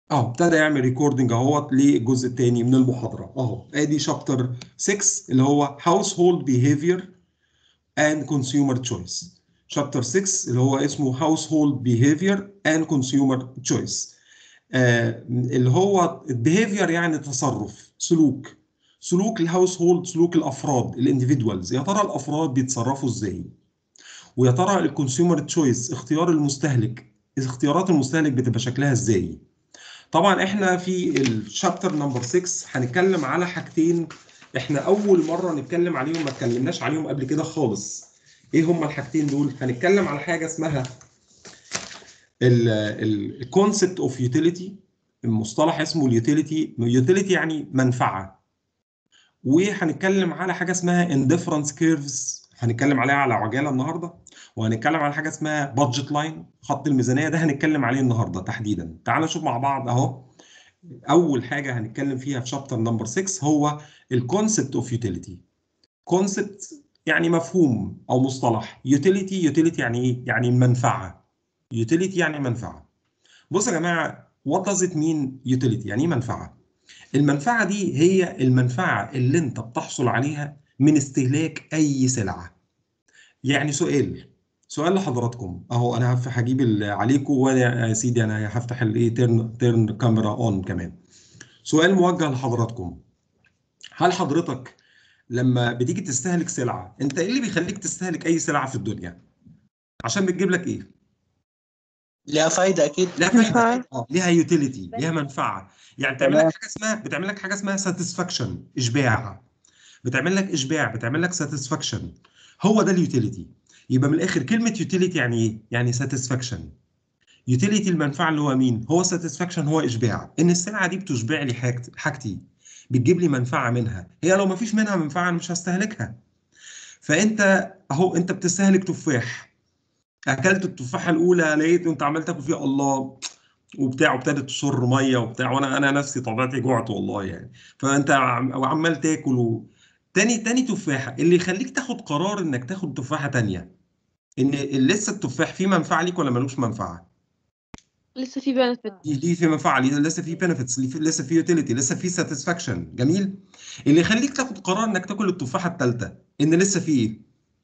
اهو ابتدى يعمل ريكوردنج اهوت للجزء الثاني من المحاضره اهو ادي شابتر 6 اللي هو هاوس هولد بيهيفير اند كونسيومر تشويس شابتر 6 اللي هو اسمه هاوس هولد بيهيفير اند كونسيومر تشويس اللي هو البيهيفير يعني تصرف سلوك سلوك الهاوس هولد سلوك الافراد الانديفيدوالز يا ترى الافراد بيتصرفوا ازاي ويا ترى الكونسيومر تشويس اختيار المستهلك اختيارات المستهلك بتبقى شكلها ازاي طبعا احنا في الشابتر نمبر 6 هنتكلم على حاجتين احنا اول مره نتكلم عليهم ما اتكلمناش عليهم قبل كده خالص ايه هما الحاجتين دول هنتكلم على حاجه اسمها الكونسبت اوف يوتيليتي المصطلح اسمه اليوتيليتي يوتيليتي يعني منفعه وهنتكلم على حاجه اسمها indifference كيرفز هنتكلم عليها على عجاله النهارده وهنتكلم على حاجه اسمها بادجت لاين خط الميزانيه ده هنتكلم عليه النهارده تحديدا تعال نشوف مع بعض اهو اول حاجه هنتكلم فيها في شابتر نمبر 6 هو الكونسبت اوف يوتيليتي كونسبت يعني مفهوم او مصطلح يوتيليتي يوتيليتي يعني ايه يعني المنفعه يوتيليتي يعني منفعه بصوا يا جماعه وات داز ات مين يوتيليتي يعني ايه منفعه المنفعه دي هي المنفعه اللي انت بتحصل عليها من استهلاك اي سلعه يعني سؤال سؤال لحضراتكم اهو انا هجيب عليكم وانا يا سيدي انا هفتح الايه تيرن تيرن كاميرا اون كمان سؤال موجه لحضراتكم هل حضرتك لما بتيجي تستهلك سلعه انت ايه اللي بيخليك تستهلك اي سلعه في الدنيا عشان بتجيب لك ايه ليها فايدة أكيد لها فايده اه ليها يوتيليتي ليها منفعه يعني بتعمل لك حاجه اسمها بتعمل لك حاجه اسمها ساتسفاكشن اشباع بتعمل لك اشباع بتعمل لك ساتسفاكشن هو ده اليوتيليتي يبقى من الاخر كلمه يوتيليتي يعني ايه يعني ساتسفاكشن يوتيليتي المنفعه اللي هو مين هو ساتسفاكشن هو اشباع ان السلعه دي بتشبع لي حاجت- حاجتي بتجيب لي منفعه منها هي لو ما فيش منها منفعه انا مش هستهلكها فانت اهو انت بتستهلك تفاح اكلت التفاحه الاولى لقيت انت عمال تاكل فيها الله وبتاع وابتدت تشر ميه وبتاع وانا انا نفسي طبيعتي جوعت والله يعني فانت عم- وعمال تاكل و... تاني تاني تفاحه اللي يخليك تاخد قرار انك تاخد تفاحه تانيه ان لسه التفاح فيه منفعه ليك ولا ملوش منفعه؟ لسه في بنفيت ليه في منفعه ليه لسه في بنفيتس لسه في يوتيليتي لسه في ساتسفاكشن جميل اللي يخليك تاخد قرار انك تاكل التفاحه الثالثه ان لسه في ايه؟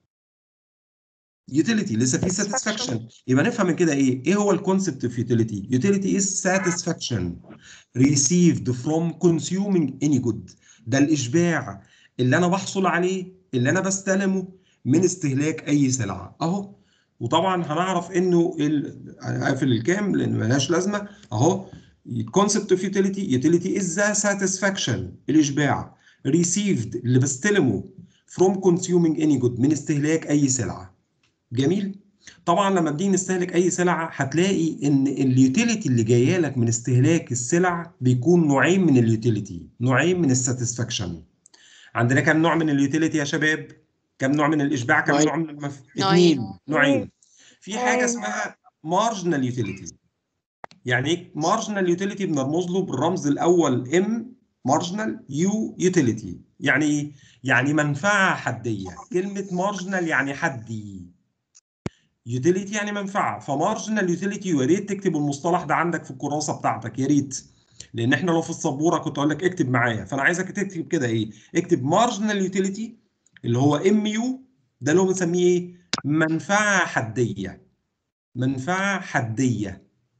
يوتيليتي لسه في ساتسفاكشن يبقى نفهم من كده ايه؟ ايه هو الكونسبت اوف يوتيليتي؟ يوتيليتي از ساتسفاكشن received from consuming any good ده الاشباع اللي انا بحصل عليه اللي انا بستلمه من استهلاك اي سلعه اهو وطبعا هنعرف انه ال- هقفل الكام لان ملهاش لازمه اهو concept of utility utility is the satisfaction الاشباع received اللي بستلمه from consuming any good من استهلاك اي سلعه جميل طبعا لما بنيجي نستهلك اي سلعه هتلاقي ان اليوتيليتي اللي جايه لك من استهلاك السلع بيكون نوعين من اليوتيليتي نوعين من الساتسفاكشن عندنا كم نوع من اليوتيليتي يا شباب كم نوع من الاشباع كم نوعين. نوع من المف... نوعين. اثنين نوعين في حاجه اسمها مارجنال يوتيليتي يعني ايه مارجنال يوتيليتي بنرمز له بالرمز الاول ام مارجنال يو يوتيليتي يعني ايه يعني منفعه حديه كلمه مارجنال يعني حدي يوتيليتي يعني منفعه فمارجنال يوتيليتي يا ريت تكتب المصطلح ده عندك في الكراسه بتاعتك يا ريت لان احنا لو في السبوره كنت اقول لك اكتب معايا فانا عايزك تكتب كده ايه اكتب مارجنال يوتيليتي اللي هو ام يو ده اللي هو بنسميه ايه منفعه حديه منفعه حديه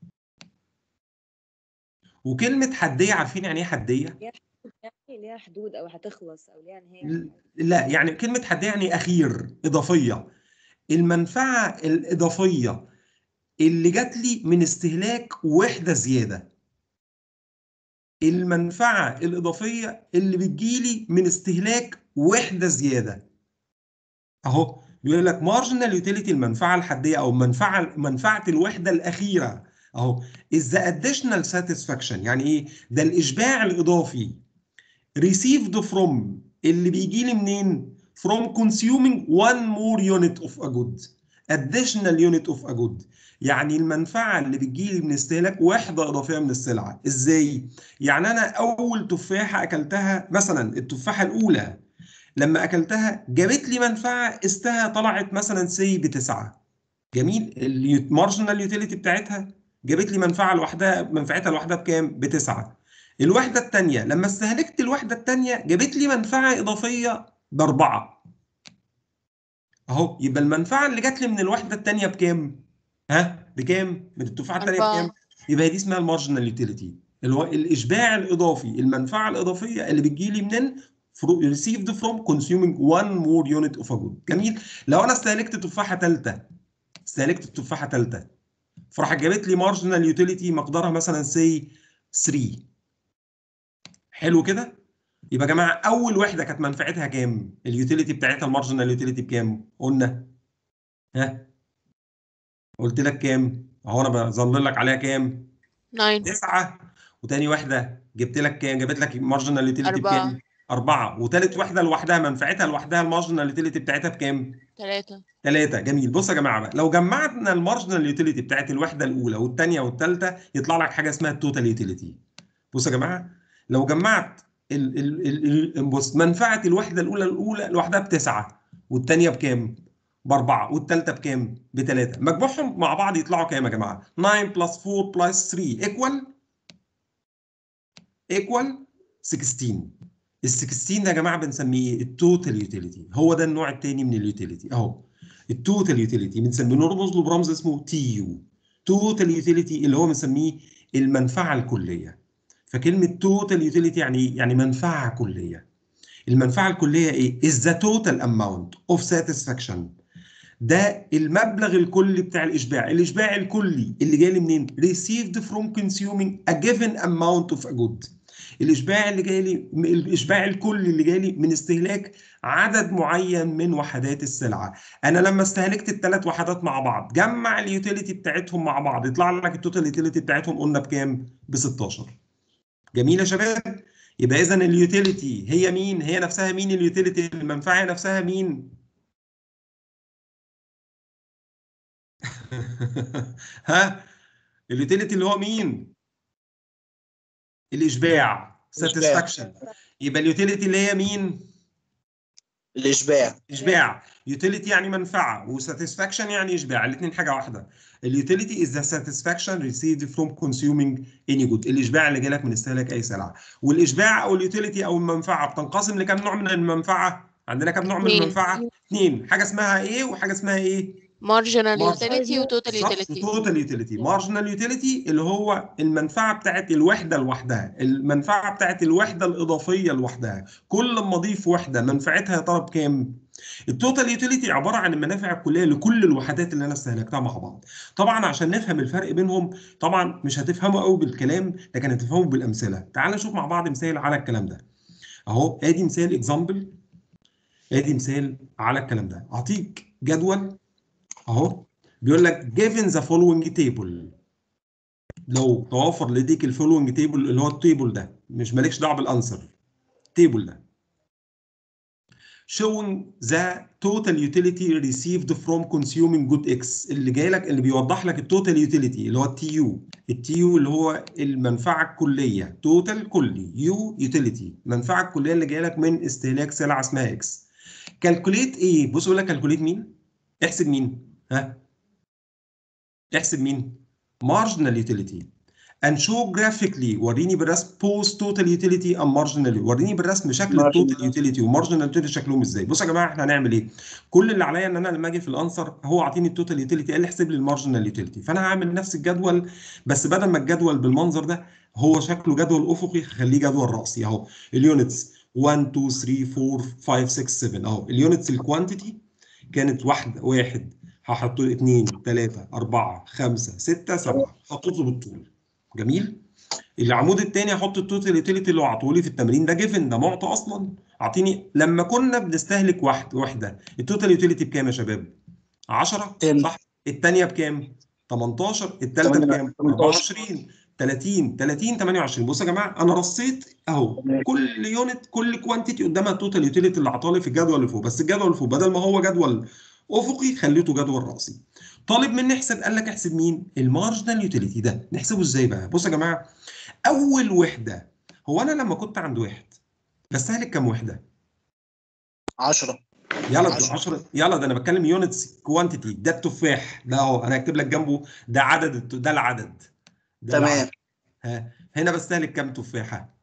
وكلمه حديه عارفين يعني ايه حديه يعني ليها حدود او هتخلص او ليها نهايه ل- لا يعني كلمة حدية يعني أخير إضافية المنفعة الإضافية اللي جات لي من استهلاك وحدة زيادة المنفعة الإضافية اللي بتجيلي من استهلاك وحدة زيادة أهو بيقول لك marginal utility المنفعة الحدية أو منفعة منفعة الوحدة الأخيرة أهو is the additional satisfaction يعني إيه؟ ده الإشباع الإضافي received from اللي بيجي لي منين؟ from consuming one more unit of a good additional unit of a good يعني المنفعة اللي بتجي لي من استهلاك وحدة إضافية من السلعة إزاي؟ يعني أنا أول تفاحة أكلتها مثلا التفاحة الأولى لما أكلتها جابت لي منفعة استها طلعت مثلا سي بتسعة جميل المارجنال يوتيليتي بتاعتها جابت لي منفعه لوحدها منفعتها لوحدها بكام؟ بتسعه. الوحده الثانيه لما استهلكت الوحده الثانيه جابت لي منفعه اضافيه باربعه. اهو يبقى المنفعه اللي جات لي من الوحده الثانيه بكام؟ ها؟ بكام؟ من التفاحه الثانيه أربعة. بكام؟ يبقى دي اسمها المارجنال يوتيليتي الو... الاشباع الاضافي المنفعه الاضافيه اللي بتجي لي منين؟ Fro- received from consuming one more unit of a good جميل لو انا استهلكت تفاحه ثالثه استهلكت التفاحه ثالثه فراح جابت لي مارجنال يوتيليتي مقدارها مثلا سي 3 حلو كده يبقى يا جماعه اول وحده كانت منفعتها كام اليوتيليتي بتاعتها المارجنال يوتيليتي بكام قلنا ها قلت لك كام اهو انا بظلل لك عليها كام 9 تسعة وتاني واحدة جبت لك كام؟ جابت لك مارجنال يوتيليتي أربعة. بكام؟ أربعة وتالت واحدة لوحدها منفعتها لوحدها المارجنال يوتيليتي بتاعتها بكام؟ 3 ثلاثة جميل بص يا جماعة بقى لو جمعنا المارجنال يوتيليتي بتاعت الوحدة الأولى والثانية والثالثة يطلع لك حاجة اسمها التوتال يوتيليتي بص يا جماعة لو جمعت ال ال ال ال بص منفعة الوحدة الأولى الأولى لوحدها بتسعة والثانية بكام؟ بأربعة والثالثة بكام؟ بثلاثة مجموعهم مع بعض يطلعوا كام يا جماعة؟ 9 بلس 4 بلس 3 ايكوال ايكوال 16 ال 16 ده يا جماعه بنسميه التوتال يوتيليتي هو ده النوع الثاني من اليوتيليتي اهو التوتال يوتيليتي بنسميه نرمز له برمز اسمه تي يو توتال يوتيليتي اللي هو بنسميه المنفعه الكليه فكلمه توتال يوتيليتي يعني إيه؟ يعني منفعه كليه المنفعه الكليه ايه is the total amount of satisfaction ده المبلغ الكلي بتاع الاشباع الاشباع الكلي اللي جاي لي منين received from consuming a given amount of a good الاشباع اللي جاي لي الاشباع الكلي اللي جاي لي من استهلاك عدد معين من وحدات السلعه انا لما استهلكت الثلاث وحدات مع بعض جمع اليوتيليتي بتاعتهم مع بعض يطلع لك التوتال يوتيليتي بتاعتهم قلنا بكام ب 16 جميل يا شباب يبقى اذا اليوتيليتي هي مين هي نفسها مين اليوتيليتي المنفعه نفسها مين ها اليوتيليتي اللي هو مين الاشباع الإشباع. ساتسفاكشن يبقى اليوتيليتي اللي هي مين الاشباع اشباع يوتيليتي يعني منفعه وساتسفاكشن يعني اشباع الاثنين حاجه واحده اليوتيليتي از ذا ساتسفاكشن ريسيفد فروم كونسيومينج اني جود الاشباع اللي جالك من استهلاك اي سلعه والاشباع او اليوتيليتي او المنفعه بتنقسم لكام نوع من المنفعه عندنا كام نوع من اتنين. المنفعه اثنين حاجه اسمها ايه وحاجه اسمها ايه مارجنال Marginal. يوتيليتي وتوتال يوتيليتي توتال يوتيليتي مارجنال يوتيليتي اللي هو المنفعه بتاعت الوحده لوحدها المنفعه بتاعت الوحده الاضافيه لوحدها كل ما اضيف وحده منفعتها يا ترى بكام التوتال يوتيليتي عباره عن المنافع الكليه لكل الوحدات اللي انا استهلكتها مع بعض طبعا عشان نفهم الفرق بينهم طبعا مش هتفهموا قوي بالكلام لكن هتفهموا بالامثله تعال نشوف مع بعض مثال على الكلام ده اهو ادي مثال اكزامبل ادي مثال على الكلام ده اعطيك جدول اهو بيقول لك given the following table لو توفر لديك الفولوينج تيبل اللي هو التيبل ده مش مالكش دعوه بالانسر التيبل ده showing the total utility received from consuming good X اللي جاي لك اللي بيوضح لك التوتال يوتيليتي اللي هو التي يو التي يو اللي هو المنفعه الكليه توتال كلي يو يوتيليتي المنفعه الكليه اللي جايه لك من استهلاك سلعه اسمها اكس كالكوليت ايه بص يقول لك كالكوليت مين احسب مين ها احسب مين marginal utility and show graphically وريني بالرسم post total utility and marginal وريني بالرسم شكل Marginal. التوتال utility ومارجنال utility شكلهم ازاي بصوا يا جماعه احنا هنعمل ايه كل اللي عليا ان انا لما اجي في الانسر هو اعطيني التوتال يوتيليتي قال لي احسب لي المارجنال يوتيليتي فانا هعمل نفس الجدول بس بدل ما الجدول بالمنظر ده هو شكله جدول افقي هخليه جدول راسي اهو اليونتس 1 2 3 4 5 6 7 اهو اليونتس الكوانتيتي كانت واحد واحد هحط له 2 3 4 5 6 7 حطيت له بالطول جميل العمود الثاني هحط التوتال يوتيليتي اللي هو عطولي في التمرين ده جيفن ده معطى اصلا اعطيني لما كنا بنستهلك واحد وحده التوتال يوتيليتي بكام يا شباب 10 10. صح الثانيه بكام 18 الثالثه بكام 24 30 30 28 بصوا يا جماعه انا رصيت اهو كل يونت كل كوانتيتي قدامها التوتال يوتيليتي اللي عطالي في الجدول اللي فوق بس الجدول اللي فوق بدل ما هو جدول افقي خليته جدول راسي طالب مني احسب قال لك احسب مين المارجنال يوتيليتي ده نحسبه ازاي بقى بصوا يا جماعه اول وحده هو انا لما كنت عند واحد بستهلك كام وحده 10 يلا عشرة. 10 يلا ده انا بتكلم يونتس كوانتيتي ده التفاح ده اهو انا هكتب لك جنبه ده عدد الت- ده العدد ده تمام. العدد. ها هنا بستهلك كام تفاحه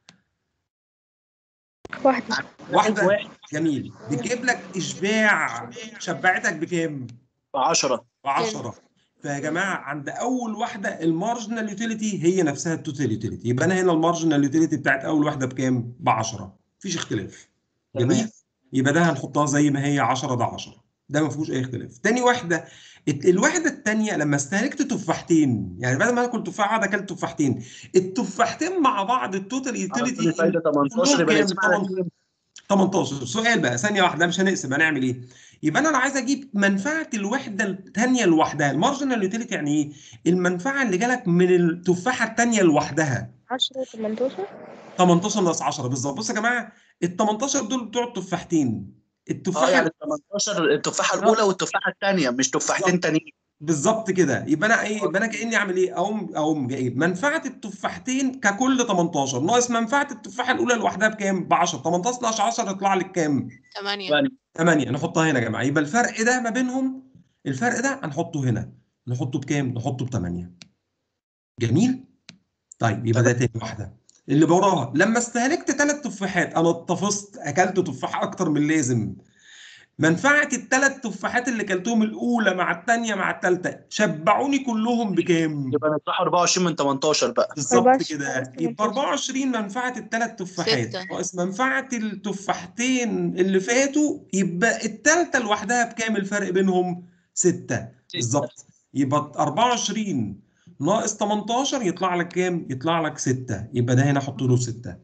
واحدة واحده واحد جميل بتجيب لك اشباع شبعتك بكام 10 ب 10 فيا جماعه عند اول واحده المارجنال يوتيليتي هي نفسها التوتال يوتيليتي يبقى انا هنا المارجنال يوتيليتي بتاعت اول واحده بكام ب 10 مفيش اختلاف جميل تمام. يبقى ده هنحطها زي ما هي 10 ده 10 ده ما فيهوش اي اختلاف تاني واحده الت- الوحده الثانيه لما استهلكت تفاحتين يعني بدل ما اكل تفاحه واحده اكلت تفاحتين التفاحتين مع بعض التوتال يوتيليتي فايده 18 يبقى كام؟ نقسمها على اتنين. 18 سؤال بقى ثانيه واحده مش هنقسم هنعمل ايه يبقى انا لو عايز اجيب منفعه الوحده الثانيه لوحدها المارجنال يوتيليتي يعني ايه المنفعه اللي جالك من التفاحه الثانيه لوحدها 10 18 18 ناقص 10 بالظبط بصوا يا جماعه ال 18 دول بتوع التفاحتين اه التفاحه يعني 18 التفاحه الاولى والتفاحه الثانيه مش تفاحتين تانيين بالظبط كده يبقى انا ايه يبقى انا كاني اعمل ايه اقوم اقوم جايب منفعه التفاحتين ككل 18 ناقص منفعه التفاحه الاولى لوحدها بكام ب 10 18 ناقص 10 يطلع لك كام 8 8 نحطها هنا يا جماعه يبقى الفرق ده ما بينهم الفرق ده هنحطه هنا نحطه بكام نحطه ب 8 جميل طيب يبقى ده تاني واحده اللي وراها لما استهلكت ثلاث تفاحات انا اتفصت اكلت تفاحه اكتر من اللازم منفعه الثلاث تفاحات اللي كلتهم الاولى مع الثانيه مع الثالثه شبعوني كلهم بكام يبقى نطرحوا 24 من 18 بقى بالظبط 24 كده ناقص يبقى 18. 24 منفعه الثلاث تفاحات ستة. ناقص منفعه التفاحتين اللي فاتوا يبقى الثالثه لوحدها بكام الفرق بينهم 6 بالظبط يبقى 24 ناقص 18 يطلع لك كام يطلع لك 6 يبقى ده هنا احط له 6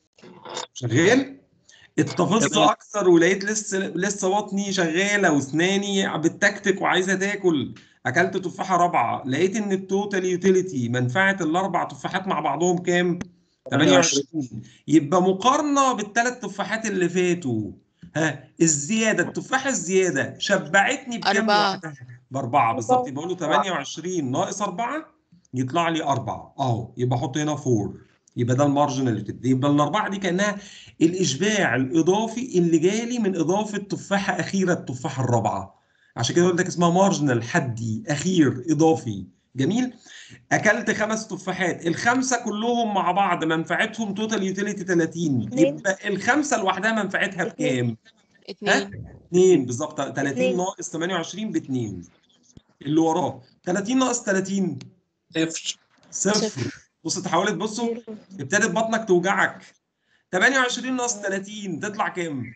شغال اتفصت تمام. اكتر ولقيت لسه لسه بطني شغاله واسناني بتتكتك وعايزه تاكل اكلت تفاحه رابعه لقيت ان التوتال يوتيليتي منفعه الاربع تفاحات مع بعضهم كام 28 يبقى مقارنه بالثلاث تفاحات اللي فاتوا ها الزياده التفاحه الزياده شبعتني بكام أربعة. لوحدها؟ باربعه بالظبط يبقى اقول له 28 ناقص 4 يطلع لي 4 اهو يبقى احط هنا 4 يبقى ده المارجنال يوتيليتي يبقى الاربعه دي كانها الاشباع الاضافي اللي جالي من اضافه تفاحه اخيره التفاحه الرابعه عشان كده قلت لك اسمها مارجنال حدي اخير اضافي جميل اكلت خمس تفاحات الخمسه كلهم مع بعض منفعتهم توتال يوتيليتي 30 اتنين. يبقى الخمسه لوحدها منفعتها بكام 2 2 بالظبط 30 اتنين. ناقص 28 ب 2 اللي وراه 30 ناقص 30 صفر صفر صفر. بص تحولت بصوا زيرو. ابتدت بطنك توجعك 28 ناقص 30 تطلع كام؟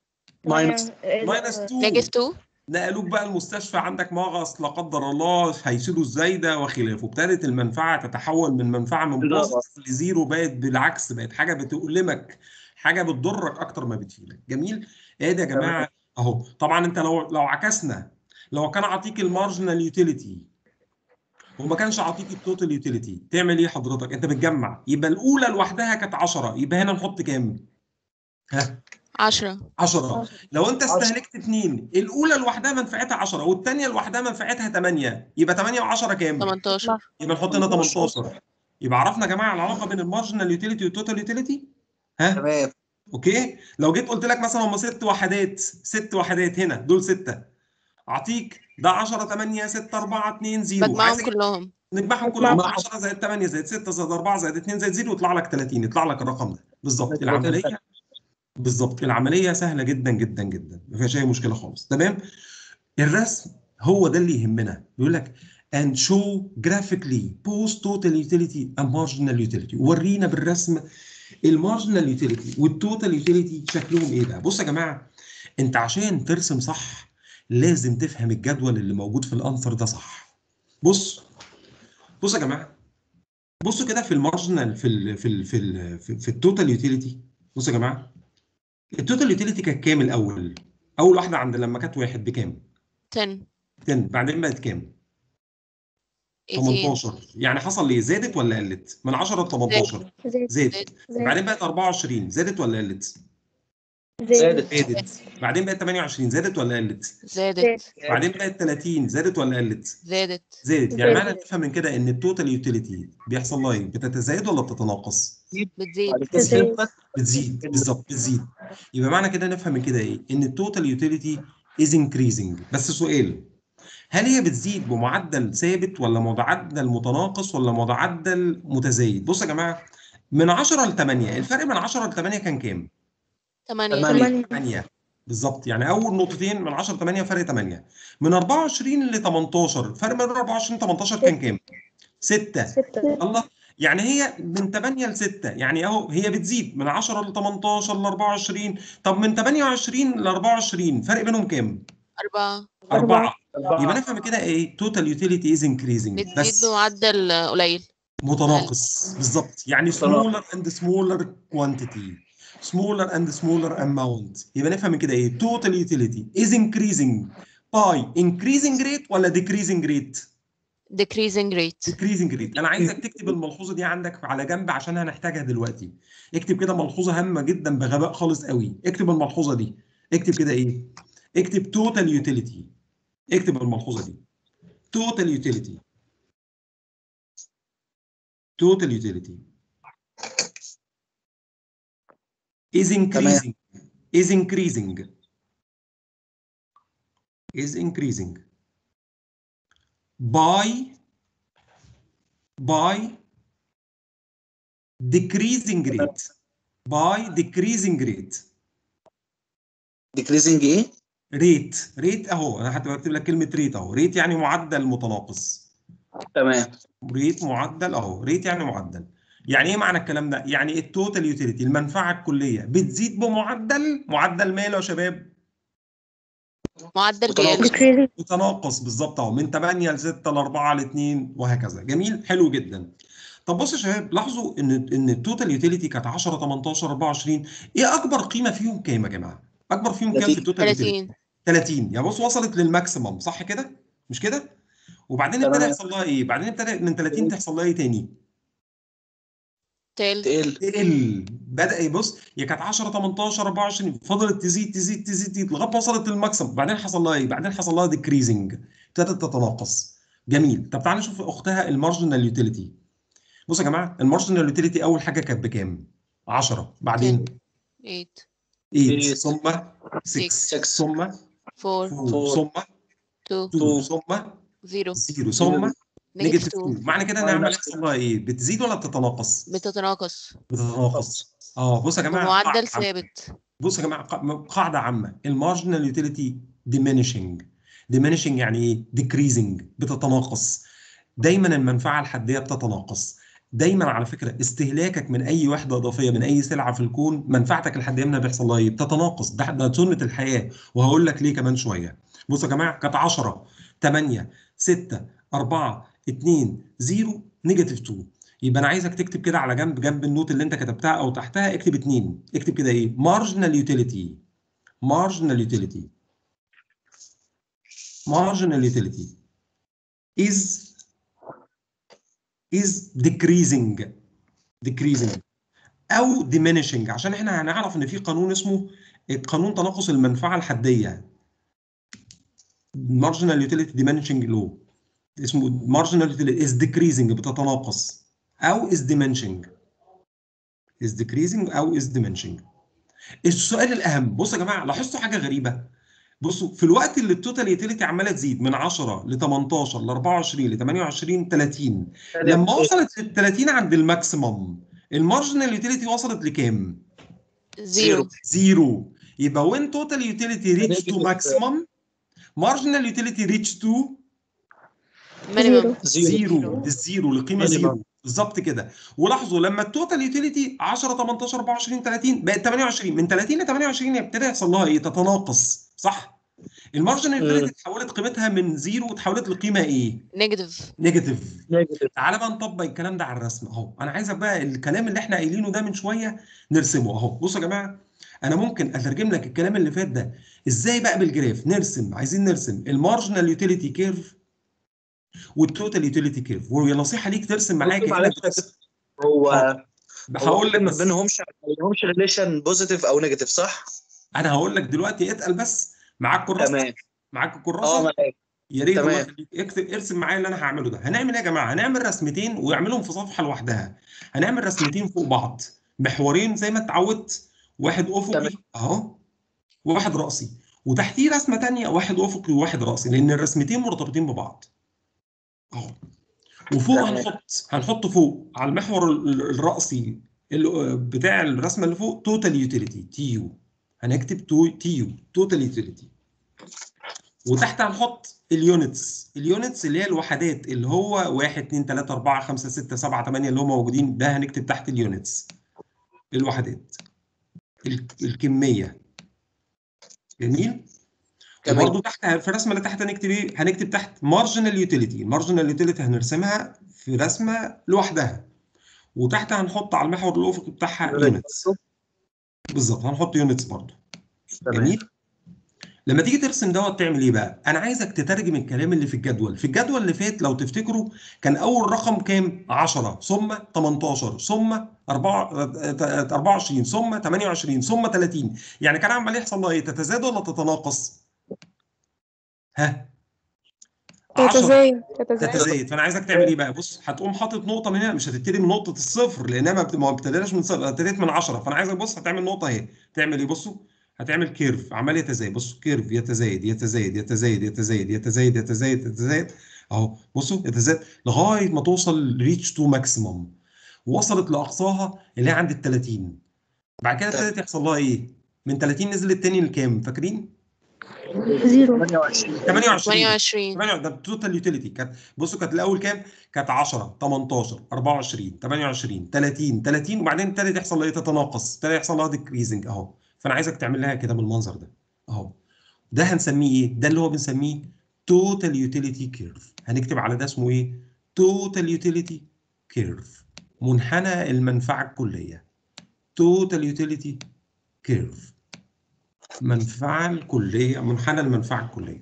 ماينس آه، ماينس آه، 2 نيجاتيف 2 نقلوك بقى المستشفى عندك مغص لا قدر الله هيشيلوا الزايده وخلافه ابتدت المنفعه تتحول من منفعه من بالظبط. بوزيتيف لزيرو بقت بالعكس بقت حاجه بتؤلمك حاجه بتضرك اكتر ما بتفيدك جميل ادي يا جماعه اهو طبعا انت لو لو عكسنا لو كان عطيك المارجنال يوتيليتي وما كانش عطيك التوتال يوتيليتي تعمل ايه حضرتك انت بتجمع يبقى الاولى لوحدها كانت 10 يبقى هنا نحط كام ها 10 10 لو انت عشرة. استهلكت اثنين الاولى لوحدها منفعتها 10 والثانيه لوحدها منفعتها 8 يبقى 8 و10 كام 18 يبقى نحط هنا 18 يبقى عرفنا يا جماعه العلاقه بين المارجنال يوتيليتي والتوتال يوتيليتي ها تمام اوكي لو جيت قلت لك مثلا هم ست وحدات ست وحدات هنا دول سته اعطيك ده 10 8 6 4 2 0 بجمعهم كلهم نجمعهم نجمعهم. كلهم 10 زائد 8 زائد 6 زائد 4 زائد 2 زائد 0 يطلع لك 30 يطلع لك الرقم ده بالظبط العمليه بالظبط العمليه سهله جدا جدا جدا ما فيهاش اي مشكله خالص تمام الرسم هو ده اللي يهمنا بيقول لك and show graphically post total utility and marginal utility ورينا بالرسم المارجنال يوتيليتي والتوتال يوتيليتي شكلهم ايه بقى بص يا جماعه انت عشان ترسم صح لازم تفهم الجدول اللي موجود في الانسر ده صح بص بص يا جماعه بصوا كده في المارجنال في ال في ال في ال في, في التوتال يوتيليتي بصوا يا جماعه التوتال يوتيليتي كانت كام الاول اول واحده عند لما كانت واحد بكام 10 10 بعدين بقت كام 18 18 يعني حصل ايه زادت ولا قلت من 10 ل 18 زيت زادت زيت بعدين بقت 24 زادت ولا قلت زيت زادت بعدين بقت 28 زادت ولا قلت زادت بعدين بقت 30 زادت ولا قلت زادت زادت يعني زادت. معنى نفهم من كده ان التوتال يوتيليتي بيحصل لها ايه بتتزايد ولا بتتناقص بتزيد بعد كده زيت. صفر. بتزيد بالظبط بتزيد يبقى معنى كده نفهم من كده ايه ان التوتال يوتيليتي از انكريزنج بس سؤال هل هي بتزيد بمعدل ثابت ولا معدل متناقص ولا معدل متزايد بصوا يا جماعه من 10 ل 8 الفرق من 10 ل 8 كان كام 8 تمانية. ثمانية 8 بالظبط يعني اول نقطتين من 10 ل 8 فرق 8 من 24 ل 18 فرق من 24 ل 18 كان كام 6 ستة الله يعني هي من 8 ل 6 يعني اهو هي بتزيد من 10 ل 18 ل 24 طب من 28 ل 24 فرق بينهم كام 4 4 أربعة. يبقى نفهم كده ايه توتال يوتيليتي از انكريزنج بتزيد بس بمعدل قليل متناقص بالظبط يعني متناقص. smaller and smaller quantity smaller and smaller amount يبقى نفهم من كده ايه total utility is increasing by increasing rate ولا decreasing rate decreasing rate decreasing rate انا عايزك تكتب الملحوظه دي عندك على جنب عشان هنحتاجها دلوقتي اكتب كده ملحوظه هامه جدا بغباء خالص قوي اكتب الملحوظه دي اكتب كده ايه اكتب total utility اكتب الملحوظه دي total utility total utility is increasing is increasing is increasing by by decreasing rate by decreasing rate decreasing ايه؟ ريت ريت اهو انا حتى بكتب لك كلمه ريت اهو ريت يعني معدل متناقص تمام ريت معدل اهو ريت يعني معدل يعني ايه معنى الكلام ده يعني التوتال يوتيليتي المنفعه الكليه بتزيد بمعدل معدل ماله يا شباب معدل متناقص. بيقل decreasing متناقص بالظبط اهو من 8 ل 6 ل 4 ل 2 وهكذا جميل حلو جدا طب بصوا يا شباب لاحظوا ان ان التوتال يوتيليتي كانت 10 18 24 ايه اكبر قيمه فيهم كام يا جماعه اكبر فيهم كام في التوتال يوتيليتي 30 30 يعني بص وصلت للماكسيمم صح كده مش كده وبعدين تمام. ابتدى يحصل لها ايه بعدين ابتدى من 30 تحصل لها ايه تاني تقل تقل تقل بدا يبص هي كانت 10 18 24 فضلت تزيد تزيد تزيد تزيد لغايه ما وصلت للماكسيمم بعدين حصل لها ايه بعدين حصل لها ديكريزنج ابتدت تتناقص جميل طب تعالى نشوف اختها المارجنال يوتيليتي بصوا يا جماعه المارجنال يوتيليتي اول حاجه كانت بكام 10 بعدين 8 8 Eight. ثم 6 Six. ثم 4 4 ثم 2 2 ثم 0 0 ثم نيجاتيف نيجاتيف 2 2 معنى كده ان عمال يحصل لها ايه بتزيد ولا بتتناقص بتتناقص بتتناقص اه بصوا يا جماعه بمعدل قاعدة عامة. ثابت بصوا يا جماعه قا- قاعده عامه المارجنال يوتيليتي diminishing diminishing يعني ايه decreasing بتتناقص دايما المنفعه الحديه بتتناقص دايما على فكره استهلاكك من اي وحده اضافيه من اي سلعه في الكون منفعتك الحديه منها بيحصل لها ايه بتتناقص ده ده سنه الحياه وهقول لك ليه كمان شويه بصوا يا جماعه كانت 10 8 6 4 2 0 نيجاتيف 2 يبقى انا عايزك تكتب كده على جنب جنب النوت اللي انت كتبتها او تحتها اكتب اتنين اكتب كده ايه marginal utility marginal utility marginal utility is is decreasing decreasing او diminishing عشان احنا هنعرف ان في قانون اسمه قانون تناقص المنفعه الحديه marginal utility diminishing law اسمه marginal utility is decreasing بتتناقص او is diminishing is decreasing او is diminishing السؤال الاهم بصوا يا جماعه لاحظتوا حاجه غريبه بصوا في الوقت اللي التوتال يوتيليتي عماله تزيد من 10 ل 18 ل 24 ل 28 30 لما وصلت لل 30 عند الماكسيمم المارجنال يوتيليتي وصلت لكام؟ زيرو زيرو يبقى when total utility reach to maximum marginal utility reach to مينيمم زيرو الزيرو لقيمه Minimum. زيرو بالظبط كده ولاحظوا لما التوتال يوتيليتي 10 18 24 30 بقت 28 من 30 ل 28 يبتدي يحصل لها ايه تتناقص صح المارجنال مم. يوتيليتي اتحولت قيمتها من زيرو وتحولت لقيمه ايه نيجاتيف نيجاتيف نيجاتيف تعالى بقى نطبق الكلام ده على الرسم اهو انا عايزك بقى الكلام اللي احنا قايلينه ده من شويه نرسمه اهو بصوا يا جماعه انا ممكن اترجم لك الكلام اللي فات ده ازاي بقى بالجراف نرسم عايزين نرسم المارجنال يوتيليتي كيرف والتوتال يوتيليتي كيرف ونصيحه ليك ترسم معايا بص كانك معلش بترسم هو هقول لك ما بس بينهمش ما بينهمش ريليشن بوزيتيف او نيجاتيف صح؟ انا هقول لك دلوقتي اتقل بس معاك كراسه تمام معاك اه الكراسه معاك يا ريت الله تمام. يخليك اكتب ارسم معايا اللي انا هعمله ده هنعمل ايه يا جماعه هنعمل رسمتين ويعملهم في صفحه لوحدها هنعمل رسمتين فوق بعض محورين زي ما اتعودت واحد افقي تمام. اهو وواحد راسي وتحتيه رسمه ثانيه واحد افقي وواحد راسي لان الرسمتين مرتبطين ببعض اهو وفوق تمام. هنحط هنحط فوق على المحور ال- ال- الرأسي اللي بتاع الرسمه اللي فوق توتال يوتيليتي تي يو هنكتب تو تي يو توتال يوتيليتي وتحت هنحط اليونتس اليونتس اللي هي الوحدات اللي هو 1 2 3 4 5 6 7 8 اللي هم موجودين ده هنكتب تحت اليونتس الوحدات ال- الكميه جميل جميل. وبرضه تحت في الرسمه اللي تحت هنكتب ايه؟ هنكتب تحت مارجنال يوتيليتي، المارجنال يوتيليتي هنرسمها في رسمه لوحدها. وتحت هنحط على المحور الافقي بتاعها يونتس. بالظبط هنحط يونتس برضه. تمام جميل؟ لما تيجي ترسم دوت تعمل ايه بقى؟ انا عايزك تترجم الكلام اللي في الجدول، في الجدول اللي فات لو تفتكروا كان اول رقم كام؟ 10 ثم 18 ثم 4 24 ثم 28 ثم 30 يعني كان عمال يحصل لها ايه؟ تتزايد ولا تتناقص؟ ها؟ 10 تتزايد تتزايد تتزايد فانا عايزك تعمل ايه بقى بص هتقوم حاطط نقطه من هنا مش هتبتدي من نقطه الصفر لانها ما بت- ما ابتديناش من صفر ابتديت من 10 فانا عايزك بص هتعمل نقطه اهي تعمل ايه بصوا هتعمل كيرف عمال يتزايد بصوا كيرف يتزايد يتزايد يتزايد يتزايد يتزايد يتزايد يتزايد اهو بصوا يتزايد لغايه ما توصل ريتش تو ماكسيمم وصلت لاقصاها اللي هي عند ال 30 بعد كده ابتدت يحصل لها ايه؟ من 30 نزلت تاني لكام فاكرين؟ زيرو 28 28 28 28 ده التوتال يوتيليتي كانت بصوا كانت الاول كام؟ كانت 10 18 24 28 30 30 وبعدين ابتدت يحصل لها ايه تتناقص ابتدى يحصل لها ديكريزنج اهو فانا عايزك تعمل لها كده بالمنظر ده اهو ده هنسميه ايه؟ ده اللي هو بنسميه توتال يوتيليتي كيرف هنكتب على ده اسمه ايه؟ توتال يوتيليتي كيرف منحنى المنفعه الكليه توتال يوتيليتي كيرف منفعه الكليه منحنى المنفعه الكليه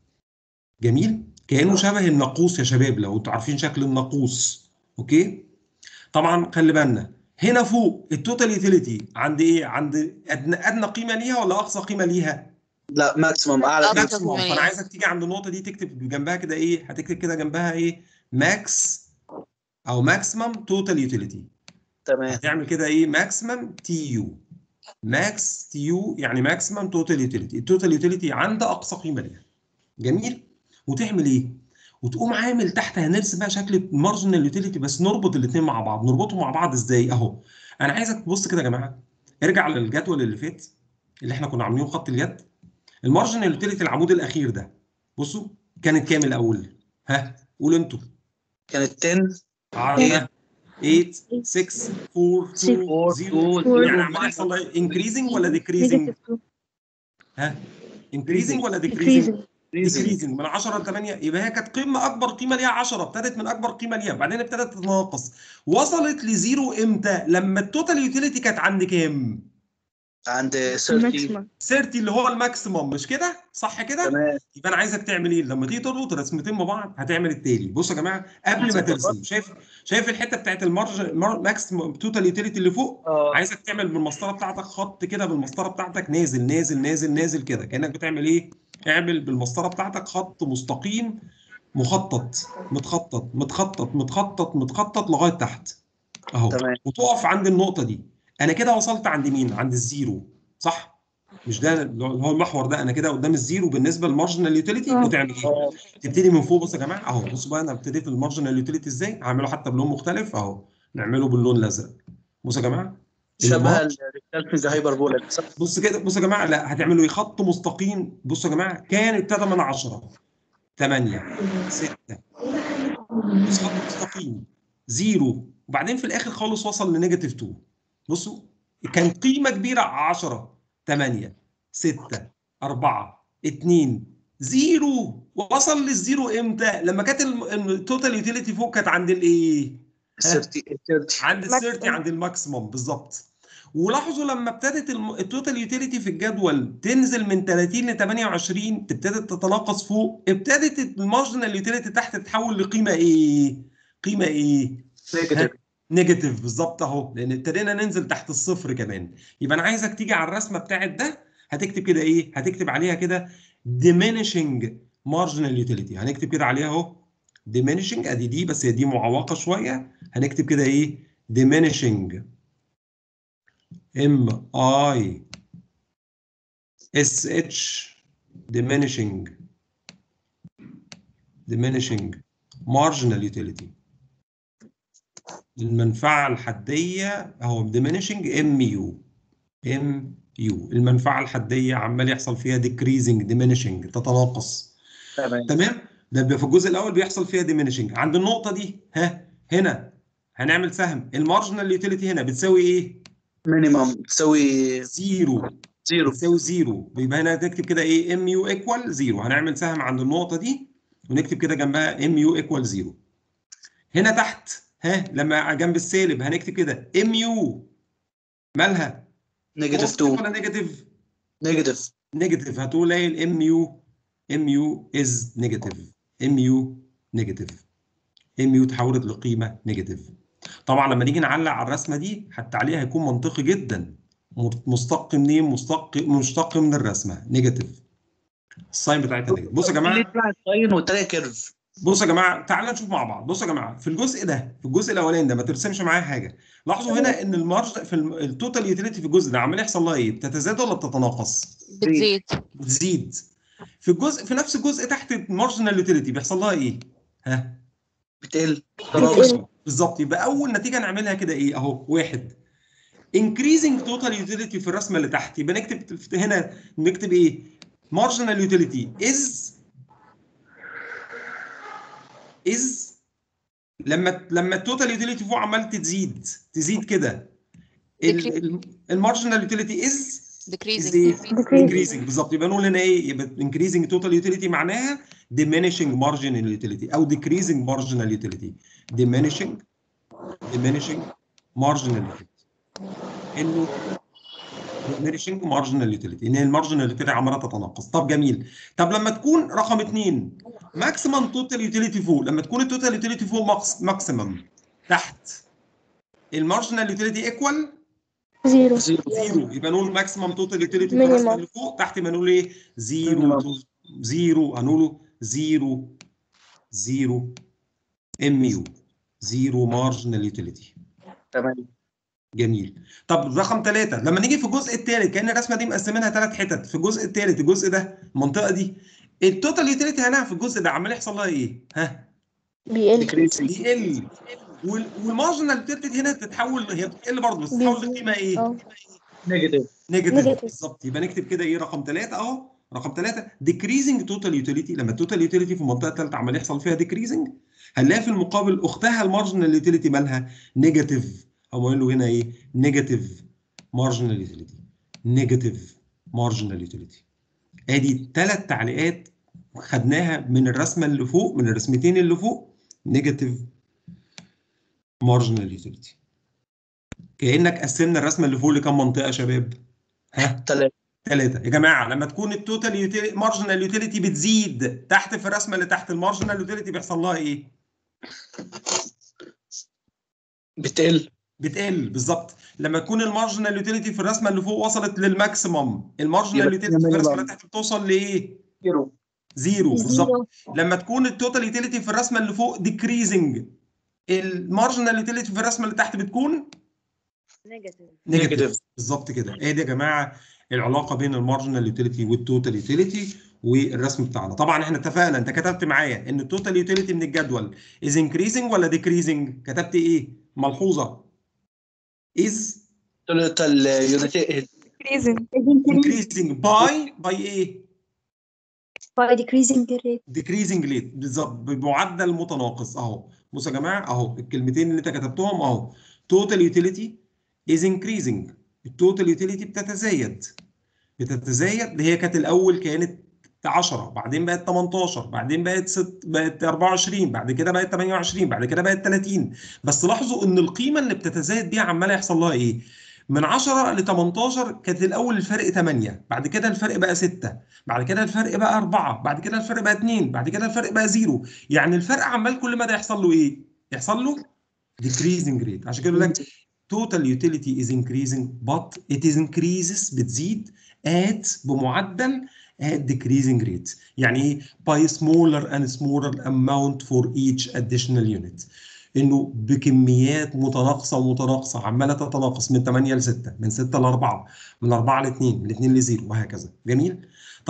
جميل كانه شبه الناقوس يا شباب لو انتوا عارفين شكل الناقوس اوكي طبعا خلي بالنا هنا فوق التوتال يوتيليتي عند ايه عند ادنى ادنى قيمه ليها ولا اقصى قيمه ليها لا ماكسيمم اعلى أقصى ماكسيموم قيمة فانا ليها. عايزك تيجي عند النقطه دي تكتب جنبها كده ايه هتكتب كده جنبها ايه ماكس او ماكسيمم توتال يوتيليتي تمام هتعمل كده ايه ماكسيمم تي يو ماكس تي يو يعني ماكسيمم توتال يوتيليتي التوتال يوتيليتي عند اقصى قيمه ليها جميل وتعمل ايه وتقوم عامل تحت هنرسم بقى شكل مارجنال يوتيليتي بس نربط الاثنين مع بعض نربطهم مع بعض ازاي اهو انا عايزك تبص كده يا جماعه ارجع للجدول اللي فات اللي احنا كنا عاملينه خط اليد المارجنال يوتيليتي العمود الاخير ده بصوا كانت كام الاول ها قولوا انتوا كانت 10 عرضنا 8 6 4 2 4 0 2 يعني عمال يحصل لها انكريزنج ولا ديكريزنج ها انكريزنج ولا ديكريزنج ديكريزنج من 10 ل 8 يبقى هي كانت قمه اكبر قيمه ليها 10 ابتدت من اكبر قيمه ليها بعدين ابتدت تتناقص وصلت لزيرو امتى لما التوتال يوتيليتي كانت عند كام عند 30 الماكسيمم 30 اللي هو الماكسيمم مش كده صح كده تمام يبقى انا عايزك تعمل ايه لما تيجي تربط رسمتين ببعض هتعمل التالي بصوا يا جماعه قبل ما ترسم شايف شايف الحته بتاعت المارج ماكسيمم توتال يوتيليتي اللي فوق اه عايزك تعمل بالمسطره بتاعتك خط كده بالمسطره بتاعتك نازل نازل نازل نازل كده كانك بتعمل ايه اعمل بالمسطره بتاعتك خط مستقيم مخطط متخطط متخطط متخطط متخطط لغايه تحت اهو تمام وتقف عند النقطه دي انا كده وصلت عند مين عند الزيرو صح مش ده اللي هو المحور ده انا كده قدام الزيرو بالنسبه للمارجنال يوتيليتي آه. وتعمل ايه اه تبتدي من فوق بصوا يا جماعه اهو بصوا بقى انا ابتديت المارجنال يوتيليتي ازاي هعمله حتى بلون مختلف اهو نعمله باللون الازرق بصوا يا جماعه شبه المارج- الريكتالفنج هايبربوليك صح؟ بص كده بصوا يا جماعه لا هتعملوا ايه خط مستقيم بصوا يا جماعه كان ابتدى من 10 8 6 بص خط مستقيم زيرو وبعدين في الاخر خالص وصل لنيجاتيف 2 بصوا كان قيمه كبيره 10 8 6 4 2 زيرو وصل للزيرو امتى؟ لما كانت الم- التوتال يوتيليتي فوق كانت عند الايه؟ 30 30 عند ال 30 maximum. عند الماكسيموم بالظبط ولاحظوا لما ابتدت الم- التوتال يوتيليتي في الجدول تنزل من 30 ل 28 ابتدت تتناقص فوق ابتدت المارجنال يوتيليتي تحت تتحول لقيمه ايه؟ قيمه ايه؟ نيجاتيف نيجاتيف بالظبط اهو لان ابتدينا ننزل تحت الصفر كمان يبقى انا عايزك تيجي على الرسمه بتاعت ده هتكتب كده ايه؟ هتكتب عليها كده diminishing marginal utility هنكتب كده عليها اهو diminishing ادي دي بس هي دي معوقه شويه هنكتب كده ايه؟ diminishing m i s h diminishing diminishing marginal utility المنفعة الحدية اهو diminishing MU MU المنفعة الحدية عمال يحصل فيها decreasing diminishing تتناقص تمام تمام ده بيبقى في الجزء الاول بيحصل فيها diminishing عند النقطة دي ها هنا هنعمل سهم المارجنال يوتيليتي هنا بتساوي ايه؟ مينيمم تساوي زيرو زيرو بتساوي زيرو بيبقى هنا نكتب كده ايه ام يو ايكوال زيرو هنعمل سهم عند النقطه دي ونكتب كده جنبها ام يو ايكوال زيرو هنا تحت ها لما جنب السالب هنكتب كده ام يو مالها نيجاتيف positive 2 ولا نيجاتيف نيجاتيف نيجاتيف هتقول ايه الام يو ام يو از نيجاتيف ام يو نيجاتيف ام يو تحولت لقيمه نيجاتيف طبعا لما نيجي نعلق على الرسمه دي التعليق هيكون منطقي جدا مستق منين مستق مشتق من الرسمه نيجاتيف الساين بتاعتها نيجاتيف بصوا يا جماعه طلع ساين والتانية كيرف بصوا يا جماعه تعالوا نشوف مع بعض بصوا يا جماعه في الجزء ده في الجزء الاولاني ده ما ترسمش معايا حاجه لاحظوا هنا ان المارج في الم- التوتال يوتيليتي في الجزء ده عمال يحصل لها ايه بتتزايد ولا بتتناقص بتزيد بتزيد في الجزء في نفس الجزء تحت المارجنال يوتيليتي بيحصل لها ايه ها بتقل بتقل. بالظبط يبقى اول نتيجه نعملها كده ايه اهو واحد increasing total utility في الرسمه اللي تحت يبقى نكتب هنا نكتب ايه marginal utility is is لما لما التوتال يوتيليتي فوق عمال تزيد تزيد كده المارجنال يوتيليتي از decreasing ايه Decreasing. increasing بالظبط يبقى نقول هنا ايه يبقى increasing total utility معناها diminishing marginal utility او decreasing marginal utility diminishing diminishing marginal utility انه diminishing marginal utility ان المارجنال utility عماله تتناقص طب جميل طب لما تكون رقم اثنين ماكسيمم توتال يوتيليتي فوق لما تكون التوتال يوتيليتي فوق ماكسيمم تحت المارجنال يوتيليتي ايكوال زيرو زيرو زيرو يبقى نقول ماكسيمم توتال يوتيليتي في Minimum. الرسمه اللي فوق تحت ما نقول ايه زيرو Minimum. زيرو هنقوله زيرو زيرو ام يو زيرو مارجنال يوتيليتي تمام جميل طب رقم ثلاثة لما نيجي في الجزء الثالث كأن الرسمة دي مقسمينها ثلاث حتت في الجزء الثالث الجزء ده المنطقة دي التوتال يوتيليتي هنا في الجزء ده عمال يحصل لها ايه؟ ها؟ بيقل decreasing بيقل وال- والمارجنال يوتيليتي هنا تتحول هي بتقل برضه بس تتحول بيزيد. لقيمة ايه؟ اه نيجاتيف نيجاتيف Negative. بالظبط يبقى نكتب كده ايه رقم ثلاثة اهو رقم ثلاثة decreasing total utility لما التوتال يوتيليتي في المنطقة الثالثة عمال يحصل فيها decreasing هنلاقي في المقابل اختها المارجنال يوتيليتي مالها نيجاتيف او قايل له هنا ايه نيجاتيف مارجنال يوتيليتي نيجاتيف مارجنال يوتيليتي ادي ثلاث تعليقات خدناها من الرسمه اللي فوق من الرسمتين اللي فوق نيجاتيف مارجنال يوتيليتي كانك قسمنا الرسمه اللي فوق لكام منطقه يا شباب ها ثلاثة ثلاثة يا جماعة لما تكون التوتال يوتيليتي مارجنال يوتيليتي بتزيد تحت في الرسمة اللي تحت المارجنال يوتيليتي بيحصل لها ايه؟ بتقل بتقل بالظبط لما تكون المارجنال يوتيليتي في الرسمه اللي فوق وصلت للماكسيمم المارجنال يبقى يوتيليتي في الرسمه minimum. اللي تحت بتوصل لايه؟ زيرو زيرو بالظبط زيرو لما تكون التوتال يوتيليتي في الرسمه اللي فوق ديكريزنج المارجنال يوتيليتي في الرسمه اللي تحت بتكون نيجاتيف نيجاتيف بالظبط كده ايه دي يا جماعه العلاقه بين المارجنال يوتيليتي والتوتال يوتيليتي والرسم بتاعنا طبعا احنا اتفقنا انت كتبت معايا ان التوتال يوتيليتي من الجدول از انكريزنج ولا ديكريزنج كتبت ايه ملحوظه از توتال يونيتي increasing increasing by by ايه by decreasing the rate decreasing rate بالظبط بمعدل متناقص اهو بصوا يا جماعه اهو الكلمتين اللي انت كتبتهم اهو total utility is increasing التوتال يوتيليتي بتتزايد بتتزايد اللي هي كانت الاول كانت 10 بعدين بقت 18 بعدين بقت 6 بقت 24 بعد كده بقت 28 بعد كده بقت 30 بس لاحظوا ان القيمه اللي بتتزايد دي عماله يحصل لها ايه من 10 ل 18 كانت الاول الفرق 8 بعد كده الفرق بقى 6 بعد كده الفرق بقى 4 بعد كده الفرق بقى 2 بعد كده الفرق بقى 0 يعني الفرق عمال كل مدى يحصل له ايه يحصل له decreasing rate عشان كده بيقول لك total utility is increasing but it is increases بتزيد at بمعدل at decreasing rate يعني ايه by smaller and smaller amount for each additional unit انه بكميات متناقصه ومتناقصه عماله تتناقص من 8 ل 6 من 6 ل 4 من 4 ل 2 من 2 ل 0 وهكذا جميل طب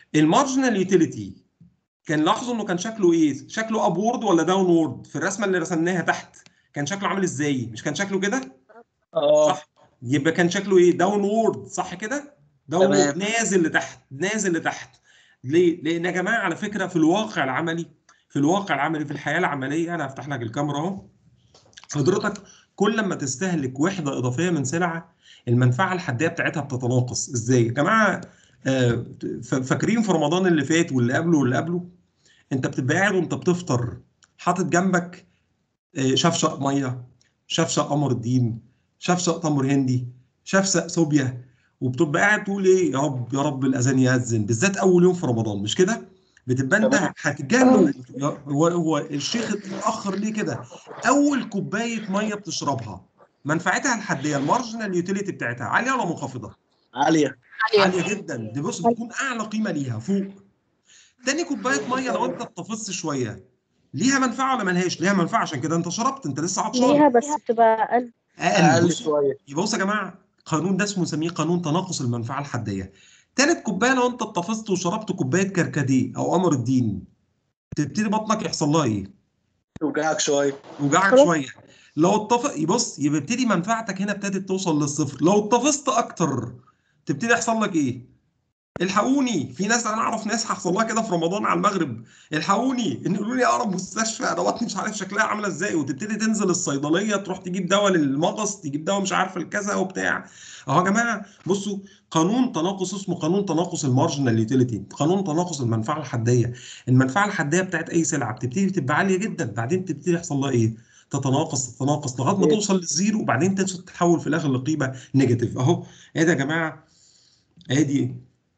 المارجنال يوتيليتي كان لاحظوا انه كان شكله ايه شكله ابورد ولا داون وورد في الرسمه اللي رسمناها تحت كان شكله عامل ازاي مش كان شكله كده اه صح يبقى كان شكله ايه داون وورد صح كده داون تمام. وورد نازل لتحت نازل لتحت ليه لان يا جماعه على فكره في الواقع العملي في الواقع العملي في الحياه العمليه انا هفتح لك الكاميرا اهو حضرتك كل ما تستهلك وحده اضافيه من سلعه المنفعه الحديه بتاعتها بتتناقص ازاي يا جماعه آه، ف- فاكرين في رمضان اللي فات واللي قبله واللي قبله انت بتبقى قاعد وانت بتفطر حاطط جنبك آه، شفشق ميه شفشق قمر الدين شفشق تمر هندي شفشق صوبيا وبتبقى قاعد تقول ايه يا رب يا رب الاذان ياذن بالذات اول يوم في رمضان مش كده بتبقى انت تمام. هتتجنن يا- هو هو الشيخ اتاخر ليه كده اول كوبايه ميه بتشربها منفعتها الحديه المارجنال يوتيليتي بتاعتها عاليه ولا منخفضه عاليه عاليه جدا دي بص بتكون اعلى قيمه ليها فوق تاني كوبايه ميه لو انت اتطفست شويه ليها منفعه ولا ملهاش ليها منفعه عشان كده انت شربت انت لسه عطشان ليها بس بتبقى اقل اقل اقل بص شويه يبقى بص يا جماعه قانون ده اسمه نسميه قانون تناقص المنفعه الحديه تالت كوبايه لو انت اتطفست وشربت كوبايه كركديه او قمر الدين تبتدي بطنك يحصل لها ايه؟ توجعك شويه توجعك خلاص. شويه لو اتطف يبص يبقى ابتدي منفعتك هنا ابتدت توصل للصفر لو اتطفست اكتر تبتدي يحصل لك ايه؟ الحقوني في ناس انا اعرف ناس حصل لها كده في رمضان على المغرب الحقوني ان يقولوا لي اقرب مستشفى انا بطني مش عارف شكلها عامله ازاي وتبتدي تنزل الصيدليه تروح تجيب دواء للمغص تجيب دواء مش عارف الكذا وبتاع اهو يا جماعه بصوا قانون تناقص اسمه قانون تناقص المارجنال يوتيليتي قانون تناقص المنفعه الحديه المنفعه الحديه بتاعت اي سلعه بتبتدي تبقى عاليه جدا بعدين تبتدي يحصل لها ايه تتناقص تتناقص لغايه ما إيه؟ توصل للزيرو وبعدين تتحول في الاخر لقيمه نيجاتيف اهو ادي يا جماعه ادي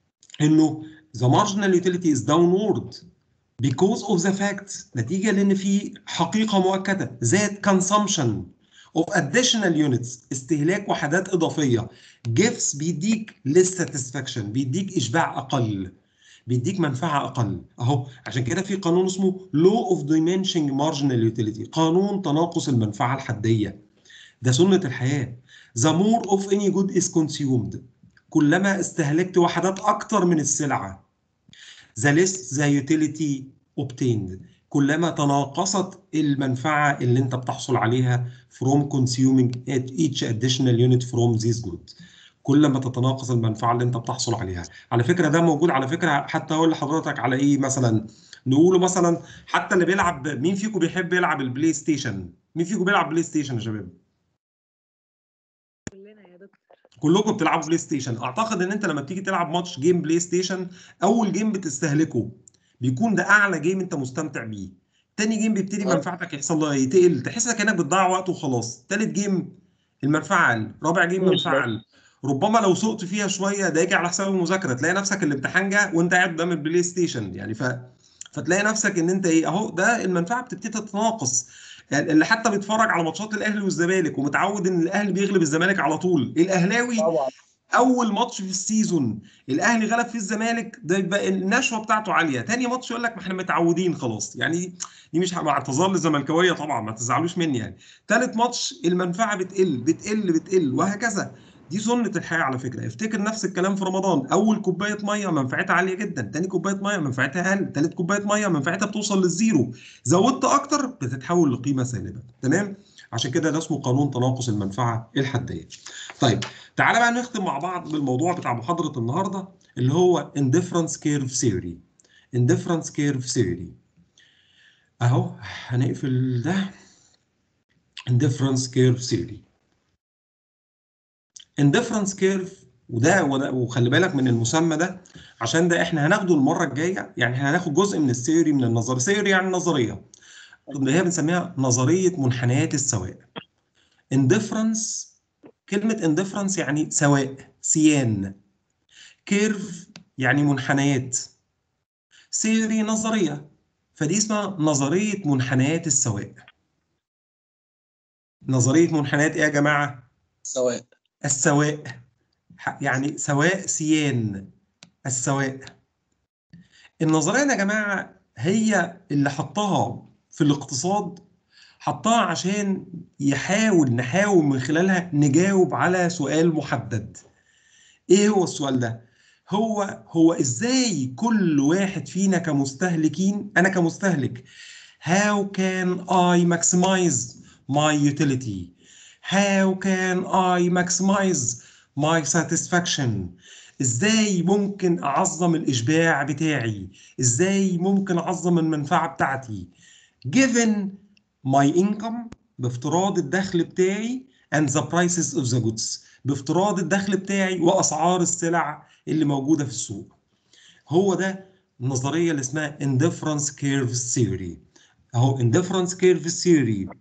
انه the marginal utility is downward because of the fact نتيجه لان في حقيقه مؤكده ذات consumption of additional units استهلاك وحدات اضافيه gives بيديك less satisfaction بيديك اشباع اقل بيديك منفعه اقل اهو عشان كده في قانون اسمه law of diminishing marginal utility قانون تناقص المنفعه الحديه ده سنه الحياه the more of any good is consumed كلما استهلكت وحدات اكتر من السلعه the less the utility obtained كلما تناقصت المنفعه اللي انت بتحصل عليها from consuming each additional unit from this good كل ما تتناقص المنفعه اللي انت بتحصل عليها على فكره ده موجود على فكره حتى اقول لحضرتك على ايه مثلا نقوله مثلا حتى اللي بيلعب مين فيكم بيحب يلعب البلاي ستيشن مين فيكم بيلعب بلاي ستيشن يا شباب كلنا يا دكتور كلكم بتلعبوا بلاي ستيشن اعتقد ان انت لما بتيجي تلعب ماتش جيم بلاي ستيشن اول جيم بتستهلكه بيكون ده اعلى جيم انت مستمتع بيه تاني جيم بيبتدي آه. منفعتك يحصل لها ايه تقل تحس كانك بتضيع وقت وخلاص تالت جيم المنفعه اقل رابع جيم مش منفعه اقل ربما لو سقت فيها شويه ده يجي على حساب المذاكره تلاقي نفسك الامتحان جه وانت قاعد قدام البلاي ستيشن يعني ف فتلاقي نفسك ان انت ايه اهو ده المنفعه بتبتدي تتناقص يعني اللي حتى بيتفرج على ماتشات الاهلي والزمالك ومتعود ان الاهلي بيغلب الزمالك على طول الاهلاوي طبعا اول ماتش في السيزون الاهلي غلب فيه الزمالك ده يبقى النشوه بتاعته عاليه تاني ماتش يقول لك ما احنا متعودين خلاص يعني دي مش مع اعتذار للزملكاويه طبعا ما تزعلوش مني يعني تالت ماتش المنفعه بتقل بتقل بتقل وهكذا دي سنه الحياه على فكره افتكر نفس الكلام في رمضان اول كوبايه ميه منفعتها عاليه جدا تاني كوبايه ميه منفعتها اقل تالت كوبايه ميه منفعتها بتوصل للزيرو زودت اكتر بتتحول لقيمه سالبه تمام عشان كده ده اسمه قانون تناقص المنفعه الحديه طيب تعالى بقى نختم مع بعض بالموضوع بتاع محاضرة النهاردة اللي هو indifference curve theory indifference curve theory اهو هنقفل ده indifference curve theory indifference curve وده وده وخلي بالك من المسمى ده عشان ده احنا هناخده المرة الجاية يعني احنا هناخد جزء من الثيوري من النظرية ثيوري يعني نظرية اللي هي بنسميها نظرية منحنيات السواء indifference كلمة indifference يعني سواء سيان كيرف يعني منحنيات سيري نظرية فدي اسمها نظرية منحنيات السواء نظرية منحنيات ايه يا جماعة؟ سواء السواء ح- يعني سواء سيان السواء النظرية دي يا جماعة هي اللي حطها في الاقتصاد حطها عشان يحاول نحاول من خلالها نجاوب على سؤال محدد ايه هو السؤال ده هو هو ازاي كل واحد فينا كمستهلكين انا كمستهلك how can I maximize my utility how can I maximize my satisfaction ازاي ممكن اعظم الاشباع بتاعي ازاي ممكن اعظم المنفعه بتاعتي given my income بافتراض الدخل بتاعي and the prices of the goods بافتراض الدخل بتاعي واسعار السلع اللي موجوده في السوق هو ده النظريه اللي اسمها indifference curve theory اهو indifference curve theory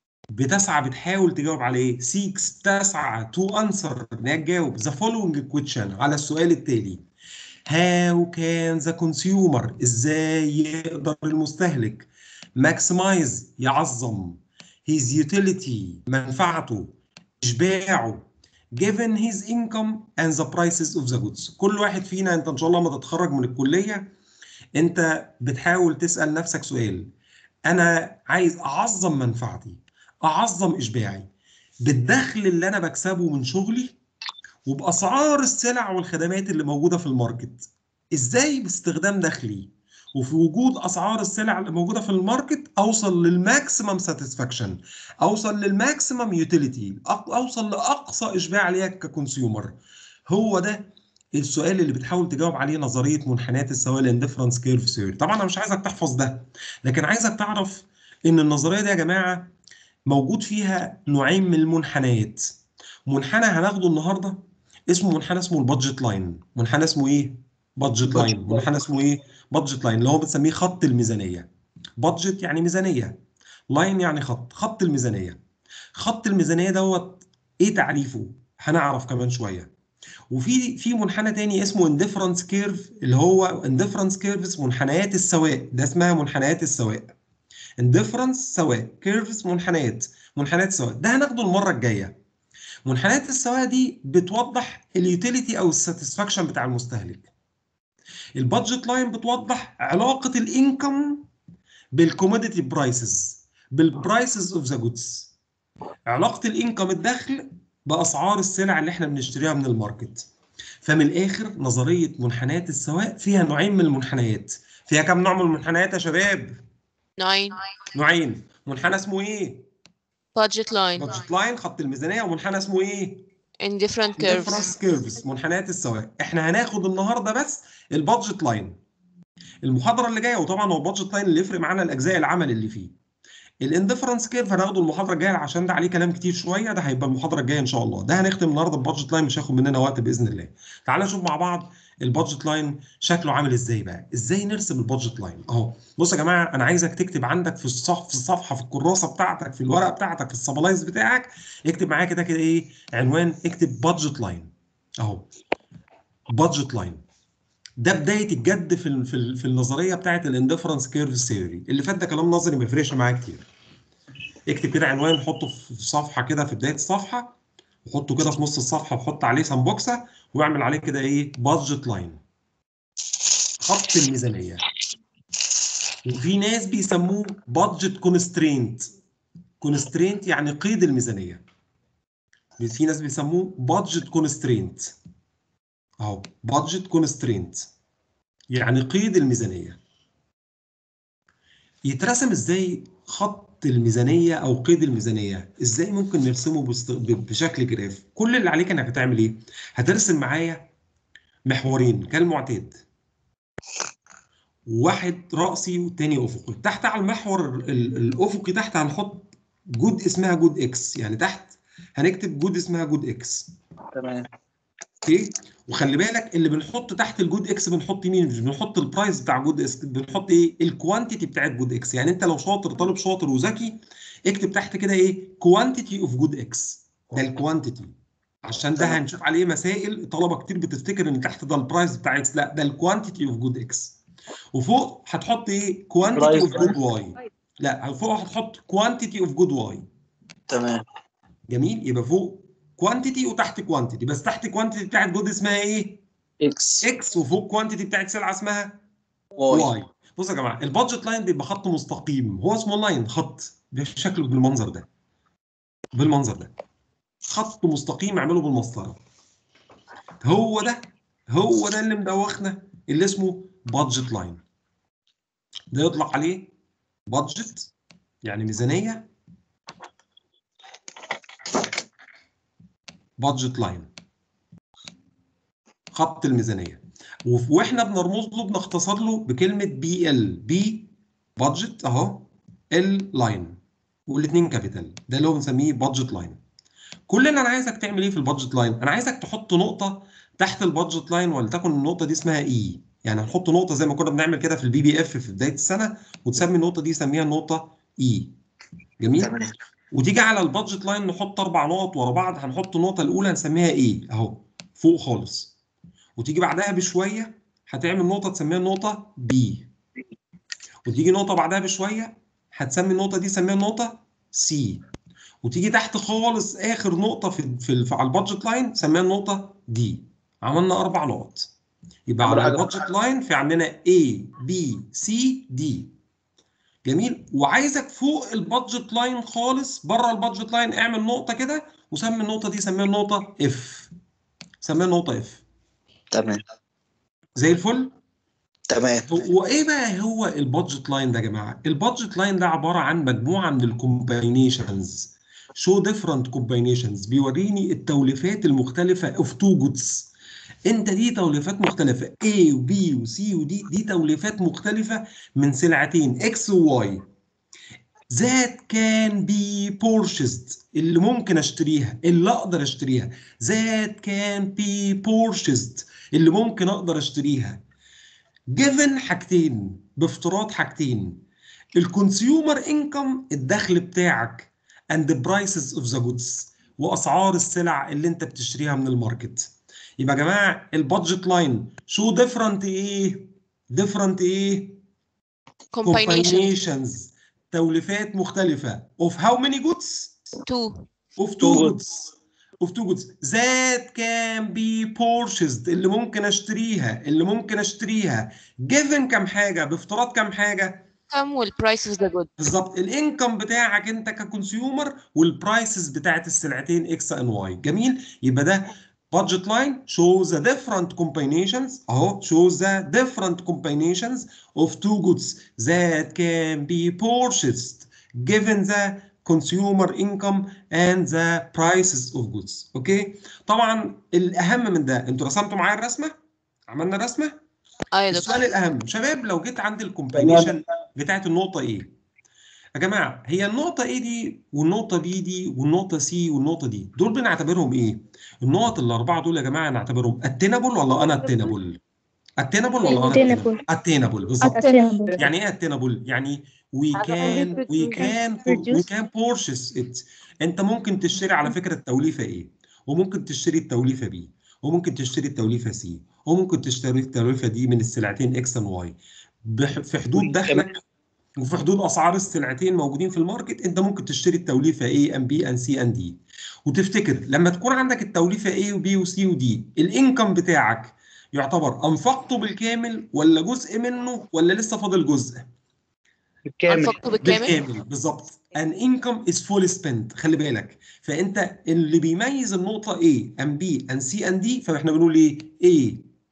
بتسعى بتحاول تجاوب على ايه؟ seeks تسعى to answer ان هي تجاوب the following question على السؤال التالي how can the consumer ازاي يقدر المستهلك maximize يعظم his utility منفعته اشباعه given his income and the prices of the goods كل واحد فينا انت ان شاء الله ما تتخرج من الكليه انت بتحاول تسال نفسك سؤال انا عايز اعظم منفعتي اعظم اشباعي بالدخل اللي انا بكسبه من شغلي وباسعار السلع والخدمات اللي موجوده في الماركت ازاي باستخدام دخلي وفي وجود اسعار السلع اللي موجوده في الماركت اوصل للماكسيمم ساتسفاكشن اوصل للماكسيمم يوتيليتي اوصل لاقصى اشباع ليا ككونسيومر هو ده السؤال اللي بتحاول تجاوب عليه نظريه منحنيات السوائل اندفرنس كيرف ثيوري طبعا انا مش عايزك تحفظ ده لكن عايزك تعرف ان النظريه دي يا جماعه موجود فيها نوعين من المنحنيات منحنى هناخده النهارده اسمه منحنى اسمه البادجت لاين منحنى اسمه ايه بادجت لاين منحنى اسمه ايه بادجت لاين اللي هو بنسميه خط الميزانيه بادجت يعني ميزانيه لاين يعني خط خط الميزانيه خط الميزانيه دوت ايه تعريفه هنعرف كمان شويه وفي في منحنى تاني اسمه اندفرنس كيرف اللي هو اندفرنس كيرفز منحنيات السواء ده اسمها منحنيات السواء اندفرنس سواء كيرفز منحنيات منحنيات السواء ده هناخده المره الجايه منحنيات السواء دي بتوضح اليوتيليتي او الساتسفاكشن بتاع المستهلك البادجت لاين بتوضح علاقه الانكم بالكوموديتي برايسز بالبرايسز اوف ذا جودز علاقه الانكم الدخل باسعار السلع اللي احنا بنشتريها من الماركت فمن الاخر نظريه منحنيات السواء فيها نوعين من المنحنيات فيها كم نوع من المنحنيات يا شباب ناين نوعين منحنى اسمه ايه budget line بادجت لاين خط الميزانيه ومنحنى اسمه ايه in different curves difference curves منحنيات السواء احنا هناخد النهارده بس البادجت لاين المحاضره اللي جايه وطبعا هو البادجت لاين اللي يفرق معانا الاجزاء العمل اللي فيه الاندفرنس كيرف هناخده المحاضره الجايه عشان ده عليه كلام كتير شويه ده هيبقى المحاضره الجايه ان شاء الله ده هنختم النهارده البادجت لاين مش هياخد مننا وقت باذن الله تعالى نشوف مع بعض البادجت لاين شكله عامل ازاي بقى ازاي نرسم البادجت لاين اهو بص يا جماعه انا عايزك تكتب عندك في الصف في الصفحه في الكراسه بتاعتك في الورقه بتاعتك في السبلايز بتاعك اكتب معايا كده كده ايه عنوان اكتب بادجت لاين اهو بادجت لاين ده بدايه الجد في ال- في ال- في النظريه بتاعت الاندفرنس كيرف ثيوري اللي فات ده كلام نظري ما يفرقش معايا كتير اكتب كده عنوان حطه في صفحه كده في بدايه الصفحه وحطه كده في نص الصفحه وحط عليه سمبوكسه واعمل عليه كده ايه بادجت لاين خط الميزانيه وفي ناس بيسموه بادجت كونسترينت كونسترينت يعني قيد الميزانيه في ناس بيسموه بادجت كونسترينت اهو بادجت كونسترينت يعني قيد الميزانيه يترسم ازاي خط الميزانيه او قيد الميزانيه ازاي ممكن نرسمه بست... ب- بشكل جراف كل اللي عليك انك هتعمل ايه هترسم معايا محورين كالمعتاد واحد رأسي والتاني أفقي تحت على المحور ال- الأفقي تحت هنحط جود اسمها جود إكس يعني تحت هنكتب جود اسمها جود إكس تمام اوكي وخلي بالك اللي بنحط تحت الجود اكس بنحط مين مش بنحط البرايس بتاع جود اكس بنحط ايه الكوانتيتي بتاعت جود اكس يعني انت لو شاطر طالب شاطر وذكي اكتب تحت كده ايه كوانتيتي اوف جود اكس ده الكوانتيتي عشان ده هنشوف عليه مسائل طلبه كتير بتفتكر ان تحت ده البرايس بتاع اكس لا ده الكوانتيتي اوف جود اكس وفوق هتحط ايه كوانتيتي اوف جود واي لا فوق هتحط كوانتيتي اوف جود واي تمام جميل يبقى فوق كوانتيتي وتحت كوانتيتي بس تحت كوانتيتي بتاعت جود اسمها ايه اكس اكس وفوق كوانتيتي بتاعت سلعه اسمها واي واي بصوا يا جماعه البادجت لاين بيبقى خط مستقيم هو اسمه لاين خط بشكله بالمنظر ده بالمنظر ده خط مستقيم اعمله بالمسطره هو ده هو ده اللي مدوخنا اللي اسمه بادجت لاين ده يطلق عليه بادجت يعني ميزانيه بادجت لاين خط الميزانيه وف- واحنا بنرمز له بنختصر له بكلمه بي ال بي بادجت اهو ال لاين والاثنين كابيتال ده اللي هو بنسميه بادجت لاين كل اللي انا عايزك تعمل ايه في البادجت لاين انا عايزك تحط نقطه تحت البادجت لاين ولتكن النقطه دي اسمها اي يعني هنحط نقطه زي ما كنا بنعمل كده في البي بي اف في بدايه السنه وتسمي النقطه دي سميها النقطه اي جميل تمام وتيجي على البادجت لاين نحط اربع نقط ورا بعض هنحط النقطه الاولى هنسميها ايه اهو فوق خالص وتيجي بعدها بشويه هتعمل نقطه تسميها النقطه بي وتيجي نقطه بعدها بشويه هتسمي النقطه دي سميها النقطه سي وتيجي تحت خالص اخر نقطه في في في- على البادجت لاين سميها النقطه دي عملنا اربع نقط يبقى عملوا على حاجة البادجت لاين في عندنا A B C D جميل وعايزك فوق البادجت لاين خالص بره البادجت لاين اعمل نقطه كده وسمي النقطه دي سميها النقطه F سميها النقطه F تمام زي الفل تمام هو ايه بقى هو البادجت لاين ده يا جماعه البادجت لاين ده عباره عن مجموعه من الكومباينيشنز شو ديفرنت كومباينيشنز بيوريني التوليفات المختلفه اوف تو جودز انت دي توليفات مختلفه A و B و C و D دي توليفات مختلفه من سلعتين X و Y that can be purchased اللي ممكن اشتريها اللي اقدر اشتريها that can be purchased اللي ممكن اقدر اشتريها given حاجتين بافتراض حاجتين الكونسيومر انكم الدخل بتاعك and the prices of the goods واسعار السلع اللي انت بتشتريها من الماركت يبقى يا جماعه البادجت لاين شو ديفرنت ايه ديفرنت ايه combination combinations توليفات مختلفه of how many goods two of two goods of two goods that can be purchased اللي ممكن اشتريها اللي ممكن اشتريها given كم حاجه بافتراض كم حاجه come will price of the good بالظبط الانكم بتاعك انت ككونسيومر والبرايسز بتاعت السلعتين اكس ان واي جميل يبقى ده budget line shows the different combinations اهو shows the different combinations of two goods that can be purchased given the consumer income and the prices of goods اوكي طبعا الاهم من ده انتوا رسمتوا معايا الرسمه عملنا رسمه اه يا دكتور السؤال الاهم شباب لو جيت عند الكومباينيشن بتاعت النقطه ايه يا جماعه هي النقطه ايه دي والنقطه بي دي والنقطه سي والنقطه دي دول بنعتبرهم ايه النقط الاربعه دول يا جماعه نعتبرهم اتينابل ولا انا اتينابل اتينابل ولا انا Attainable. اتينابل بالظبط Attainable. يعني ايه اتينابل يعني we can we can we can purchase it انت ممكن تشتري على فكره التوليفه ايه وممكن تشتري التوليفه بي وممكن تشتري التوليفه سي وممكن تشتري التوليفه دي من السلعتين اكس واي في حدود دخلك وفي حدود اسعار السلعتين موجودين في الماركت انت ممكن تشتري التوليفه A ام بي ان سي ان دي وتفتكر لما تكون عندك التوليفه A وبي وسي ودي الانكم بتاعك يعتبر انفقته بالكامل ولا جزء منه ولا لسه فاضل جزء بالكامل انفقته بالكامل بالكامل بالظبط an income is fully spent خلي بالك فانت اللي بيميز النقطه A and B and C and D فاحنا بنقول ايه A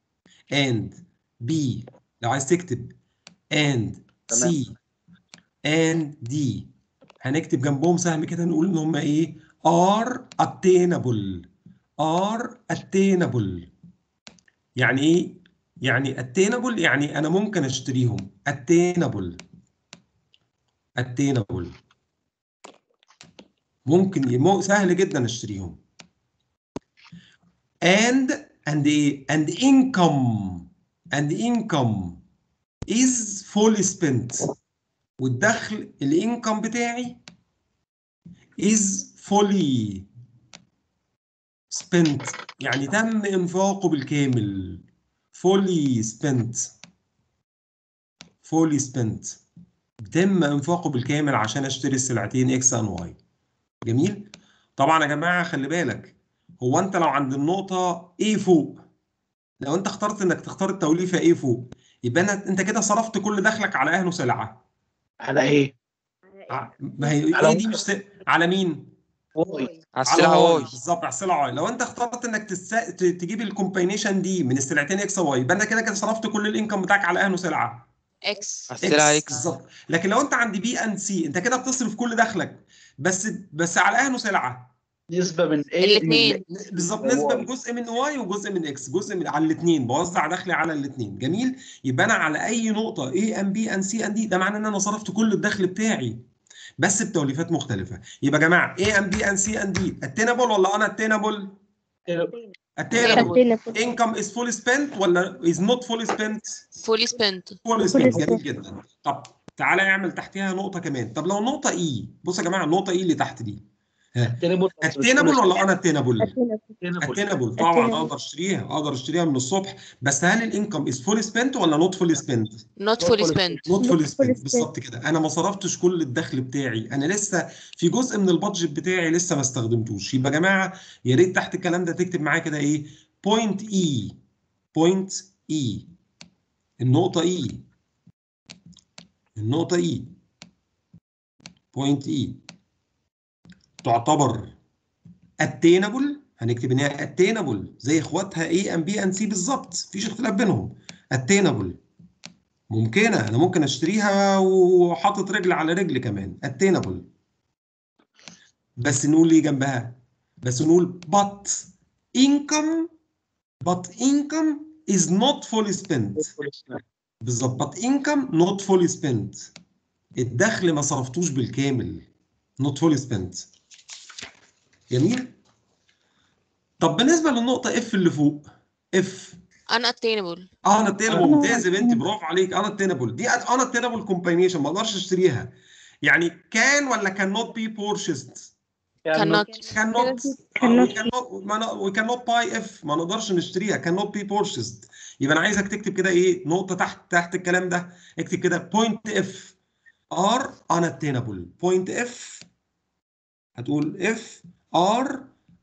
and B لو عايز تكتب and C and D هنكتب جنبهم سهم كده نقول ان هم ايه are attainable are attainable يعني ايه يعني attainable يعني انا ممكن اشتريهم attainable attainable ممكن يمو سهل جدا اشتريهم and and ايه and income and income is fully spent والدخل الانكم بتاعي is fully spent يعني تم انفاقه بالكامل fully spent fully spent تم انفاقه بالكامل عشان اشتري السلعتين اكس ان واي جميل طبعا يا جماعه خلي بالك هو انت لو عند النقطه A فوق لو انت اخترت انك تختار التوليفه A فوق يبقى أنا- انت كده صرفت كل دخلك على اهله سلعه على ايه؟ ع- ما هي على ايه دي مش س- على مين واي على السلعة واي بالظبط على السلعه واي لو انت اخترت انك تسا... ت- تجيب الكومباينيشن دي من السلعتين اكس وواي يبقى انت كده كده صرفت كل الانكم بتاعك على انه سلعه اكس على السلعة اكس بالظبط لكن لو انت عند بي اند سي انت كده بتصرف كل دخلك بس بس على انه سلعه نسبة من ايه الاتنين. بالظبط نسبه من جزء من واي وجزء من اكس جزء من على الاثنين بوزع دخلي على الاثنين جميل يبقى انا على اي نقطه اي ام بي ان سي ان دي ده معناه ان انا صرفت كل الدخل بتاعي بس بتوليفات مختلفه يبقى يا جماعه اي ام بي ان سي ان دي اتينابل ولا انا اتينابل اتينابل خدتنا انكم از فول سبنت ولا از نوت فول سبنت فولي سبنت فول سبنت spent. جميل جدا طب تعالى نعمل تحتها نقطه كمان طب لو نقطه اي بصوا يا جماعه النقطه اي اللي تحت دي اتينابل ولا انا اتينابل اتينابل طبعا Attainable. اقدر اشتريها اقدر اشتريها من الصبح بس هل الانكم از فول سبنت ولا نوت فول سبنت نوت فولي سبنت نوت فول Not fully سبنت spent. بالظبط كده انا ما صرفتش كل الدخل بتاعي انا لسه في جزء من البادجت بتاعي لسه ما استخدمتوش يبقى يا جماعه يا ريت تحت الكلام ده تكتب معايا كده ايه بوينت اي بوينت اي النقطه اي النقطه اي بوينت اي تعتبر اتينابل هنكتب ان هي اتينابل زي اخواتها اي ام بي ان سي بالظبط مفيش اختلاف بينهم اتينابل ممكنه انا ممكن اشتريها وحاطط رجل على رجل كمان اتينابل بس نقول ايه جنبها بس نقول but income but income is not fully spent بالظبط but income not fully spent الدخل ما صرفتوش بالكامل not fully spent جميل طب بالنسبه للنقطه اف اللي فوق اف انا اتينبل اه انا التينبل ممتاز يا بنتي برافو عليك انا التينبل دي انا التينبل كومباينيشن ما اقدرش اشتريها يعني كان ولا كان نوت بي بورشيزد cannot كان نوت Cannot. وي كان نوت باي اف ما نقدرش نشتريها كان نوت بي بورشيزد يبقى انا عايزك تكتب كده ايه نقطه تحت تحت الكلام ده اكتب كده بوينت اف ار unobtainable بوينت اف هتقول اف ار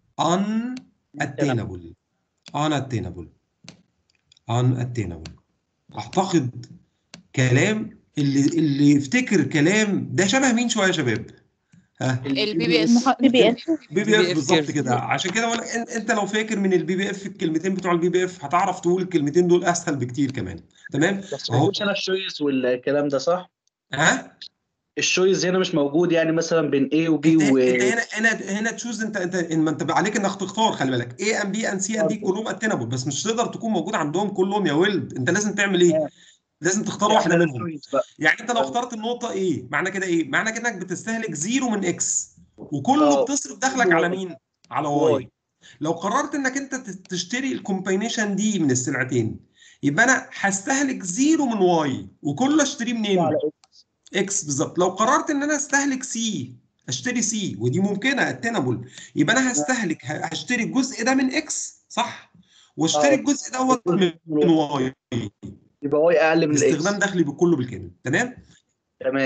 unattainable unattainable unattainable اعتقد كلام اللي اللي يفتكر كلام ده شبه مين شويه يا شباب ها البي بي اس بي بي اس بي بي اف BBF بالظبط curve. كده عشان كده بقول لك إن- انت لو فاكر من البي بي اف الكلمتين بتوع البي بي اف هتعرف تقول الكلمتين دول اسهل بكتير كمان تمام بس أهو. ما هوش هنا الشويز والكلام ده صح؟ ها الشويز هنا مش موجود يعني مثلا بين A و B انت و انت هنا هنا هنا تشوز انت انت إن ما انت عليك انك تختار خلي بالك اي ام بي ان سي ان دي كلهم اتنبل بس مش تقدر تكون موجود عندهم كلهم يا ولد انت لازم تعمل ايه؟ لازم تختار واحده يعني منهم الشويز بقى. يعني انت لو اخترت النقطه ايه معنى كده ايه معنى كده انك بتستهلك زيرو من اكس وكله اه. بتصرف دخلك على مين على واي. واي لو قررت انك انت ت- تشتري الكومباينيشن دي من السلعتين يبقى انا هستهلك زيرو من واي وكله اشتريه منين على اكس بالظبط لو قررت ان انا استهلك سي اشتري سي ودي ممكنه اتنبل يبقى انا هستهلك ه- هشتري الجزء ده من اكس صح واشتري اه. الجزء دوت من من واي يبقى واي اقل من الاكس استخدام دخلي بكله بالكامل تمام تمام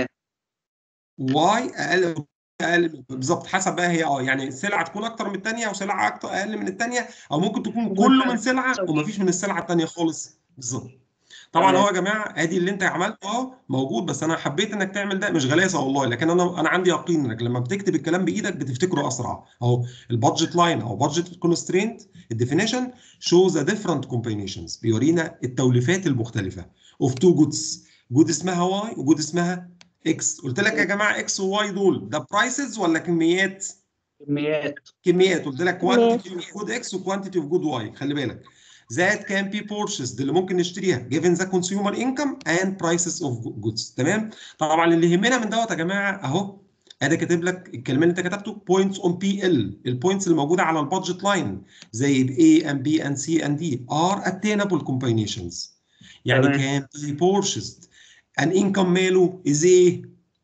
واي اقل اقل بالظبط حسب بقى هي اه يعني سلعه تكون اكتر من الثانيه او سلعه اكتر اقل من الثانيه او ممكن تكون كله من سلعه ومفيش من السلعه الثانيه خالص بالظبط طبعا تمام. هو يا جماعه ادي اللي انت عملته اهو موجود بس انا حبيت انك تعمل ده مش غلاسه والله لكن انا انا عندي يقين انك لما بتكتب الكلام بايدك بتفتكره اسرع اهو البادجت لاين او بادجت كونسترينت الديفينيشن شوز ا ديفرنت كومبينيشنز بيورينا التوليفات المختلفه اوف تو جودز جود اسمها واي وجود اسمها اكس قلت لك يا جماعه اكس وواي دول ده برايسز ولا كميات كميات كميات قلت لك كميات. quantity of good x و quantity of good y خلي بالك that can be purchased اللي ممكن نشتريها given the consumer income and prices of goods تمام طبعا اللي يهمنا من دوت يا جماعه اهو ادي كاتب لك الكلمه اللي انت كتبته points on PL البوينتس اللي موجوده على البادجت لاين زي ال A and B and C and D are attainable combinations يعني تمام. can be purchased an income ماله is ايه؟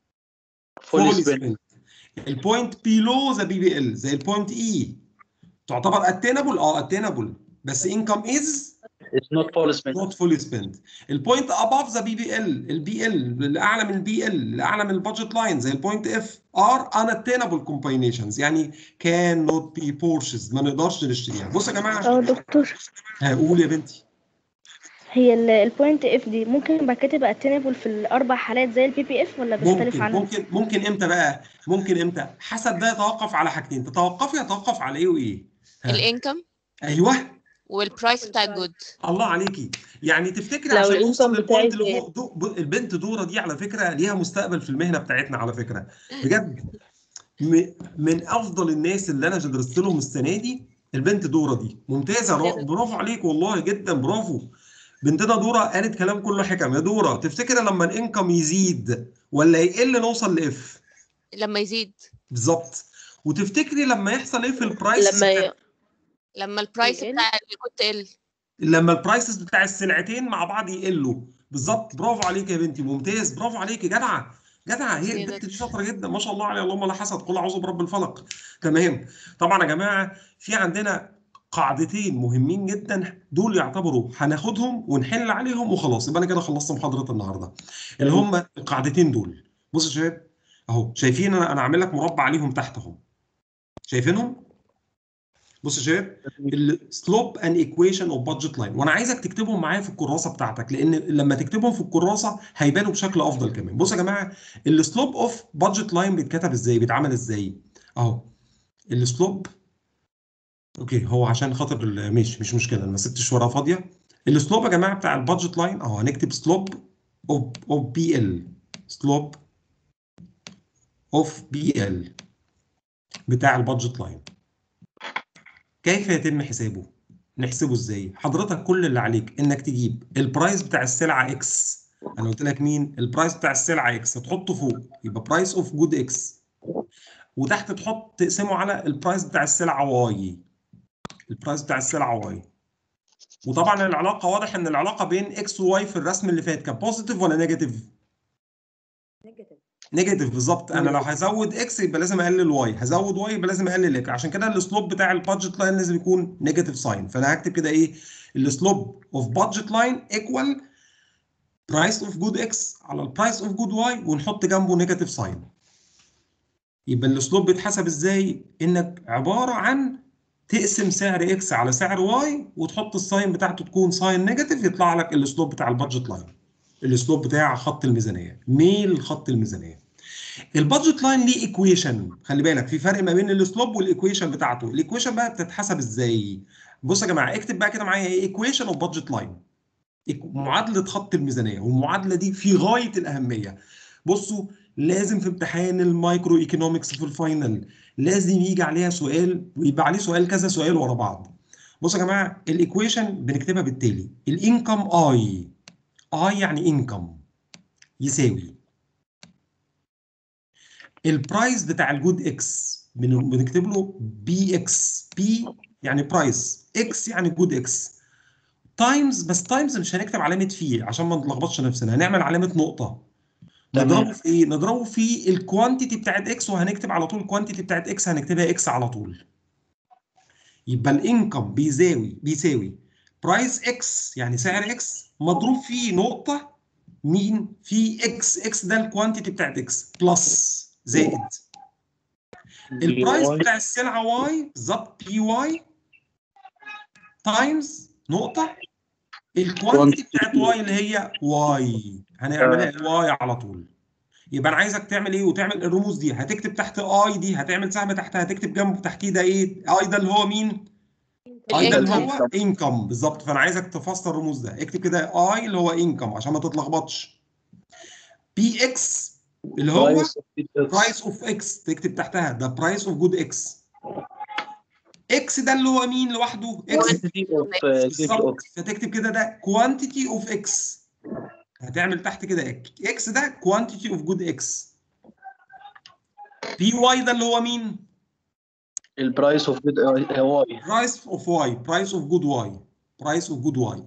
فول fully سبين spent. البوينت below ذا بي بي ال زي البوينت اي تعتبر اتينبل اه اتينبل بس انكم از اتس نوت فول سبين نوت فولي سبند البوينت اباف ذا بي بي ال البي ال الاعلى من البي ال الاعلى من البادجت لاين زي البوينت اف ار unattainable combinations يعني كان نوت بي بورشز ما نقدرش نشتريها بصوا يا جماعه اه دكتور هقول يا بنتي هي البوينت اف دي ممكن بعد كده تبقى اتينبل في الاربع حالات زي البي بي اف ولا بيختلف ممكن عنها ممكن ممكن امتى بقى ممكن امتى حسب ده يتوقف على حاجتين تتوقفي يتوقف على ايه وايه ها. الانكم ايوه والبرايس بتاع الجود الله عليكي يعني تفتكري لو عشان الإنكم نوصل بتاعي للبوينت اللي زاد. فوق دو ب- البنت دوره دي على فكره ليها مستقبل في المهنه بتاعتنا على فكره بجد م- من افضل الناس اللي انا درست لهم السنه دي البنت دوره دي ممتازه را- برافو عليك والله جدا برافو بنتنا دوره قالت كلام كله حكم يا دوره تفتكري لما الانكم يزيد ولا يقل نوصل لاف لما يزيد بالظبط وتفتكري لما يحصل ايه في البرايس لما ي... لما البرايس يقل؟ بتاع الجود تقل لما البرايسز بتاع السلعتين مع بعض يقلوا بالظبط برافو عليك يا بنتي ممتاز برافو عليك جدعه جدعه هي هي البنت ده. دي شاطره جدا ما شاء الله عليها اللهم لا حسد قل اعوذ برب الفلق تمام طبعا يا جماعه في عندنا قاعدتين مهمين جدا دول يعتبروا هناخدهم ونحل عليهم وخلاص يبقى انا كده خلصت محاضره النهارده اللي هم القاعدتين دول بصوا يا شباب اهو شايفين انا انا عامل لك مربع عليهم تحت اهو شايفينهم بص يا شباب السلوب ان ايكويشن اوف بادجت لاين وانا عايزك تكتبهم معايا في الكراسه بتاعتك لان لما تكتبهم في الكراسه هيبانوا بشكل افضل كمان بص يا جماعه السلوب اوف بادجت لاين بيتكتب ازاي بيتعمل ازاي اهو السلوب اوكي هو عشان خاطر ال- ماشي مش مشكله انا ما سبتش ورقه فاضيه السلوب يا جماعه بتاع البادجت لاين اهو هنكتب سلوب اوف اوف بي ال سلوب اوف بي ال بتاع البادجت لاين كيف يتم حسابه؟ نحسبه ازاي؟ حضرتك كل اللي عليك انك تجيب البرايس بتاع السلعه اكس انا قلت لك مين؟ البرايس بتاع السلعه اكس تحطه فوق يبقى برايس اوف جود اكس وتحت تحط تقسمه على البرايس بتاع السلعه واي البرايس بتاع السلعه واي وطبعا العلاقه واضح ان العلاقه بين اكس وواي في الرسم اللي فات كان بوزيتيف ولا نيجاتيف؟ نيجاتيف نيجاتيف بالظبط انا لو هزود اكس يبقى لازم اقلل واي هزود واي يبقى لازم اقلل اكس عشان كده السلوب بتاع البادجت لاين لازم يكون نيجاتيف ساين فانا هكتب كده ايه السلوب اوف بادجت لاين ايكوال برايس اوف جود اكس على البرايس اوف جود واي ونحط جنبه نيجاتيف ساين يبقى السلوب بيتحسب ازاي انك عباره عن تقسم سعر اكس على سعر واي وتحط الساين بتاعته تكون ساين نيجاتيف يطلع لك السلوب بتاع البادجت لاين السلوب بتاع خط الميزانيه ميل خط الميزانيه البادجت لاين ليه ايكويشن خلي بالك في فرق ما بين السلوب والايكويشن بتاعته الايكويشن بقى بتتحسب ازاي بص يا جماعه اكتب بقى كده معايا ايه ايكويشن اوف بادجت لاين معادله خط الميزانيه والمعادله دي في غايه الاهميه بصوا لازم في امتحان المايكرو ايكونومكس في الفاينل لازم يجي عليها سؤال ويبقى عليه سؤال كذا سؤال ورا بعض بصوا يا جماعه الايكويشن بنكتبها بالتالي الانكم اي اي يعني انكم يساوي البرايس بتاع الجود اكس بن- بنكتب له بي اكس بي يعني برايس اكس يعني جود اكس تايمز بس تايمز مش هنكتب علامه فيه عشان ما نلخبطش نفسنا هنعمل علامه نقطه تمام. نضربه في ايه نضربه في الكوانتيتي بتاعت اكس وهنكتب على طول الكوانتيتي بتاعت اكس هنكتبها اكس على طول يبقى الانكم بيساوي بيساوي برايس اكس يعني سعر اكس مضروب فيه نقطه مين في اكس اكس ده الكوانتيتي بتاعت اكس بلس زائد البرايس بتاع السلعه واي بالظبط بي واي تايمز نقطه الكوانتيتي بتاعت واي اللي هي واي هنعملها واي على طول يبقى انا عايزك تعمل ايه وتعمل الرموز دي هتكتب تحت اي دي هتعمل سهم تحتها هتكتب جنبه تحتيه ده ايه اي ده اللي هو مين اي ده اللي هو انكم بالظبط فانا عايزك تفسر الرموز ده اكتب كده اي اللي هو انكم عشان ما تتلخبطش بي اكس اللي هو برايس اوف اكس تكتب تحتها ده برايس اوف جود اكس اكس ده اللي هو مين لوحده اكس بالظبط فتكتب كده ده كوانتيتي اوف اكس هتعمل تحت كده اكس ده كوانتيتي اوف جود اكس بي واي ده اللي هو مين البرايس اوف جود واي برايس اوف واي برايس اوف جود واي برايس اوف جود واي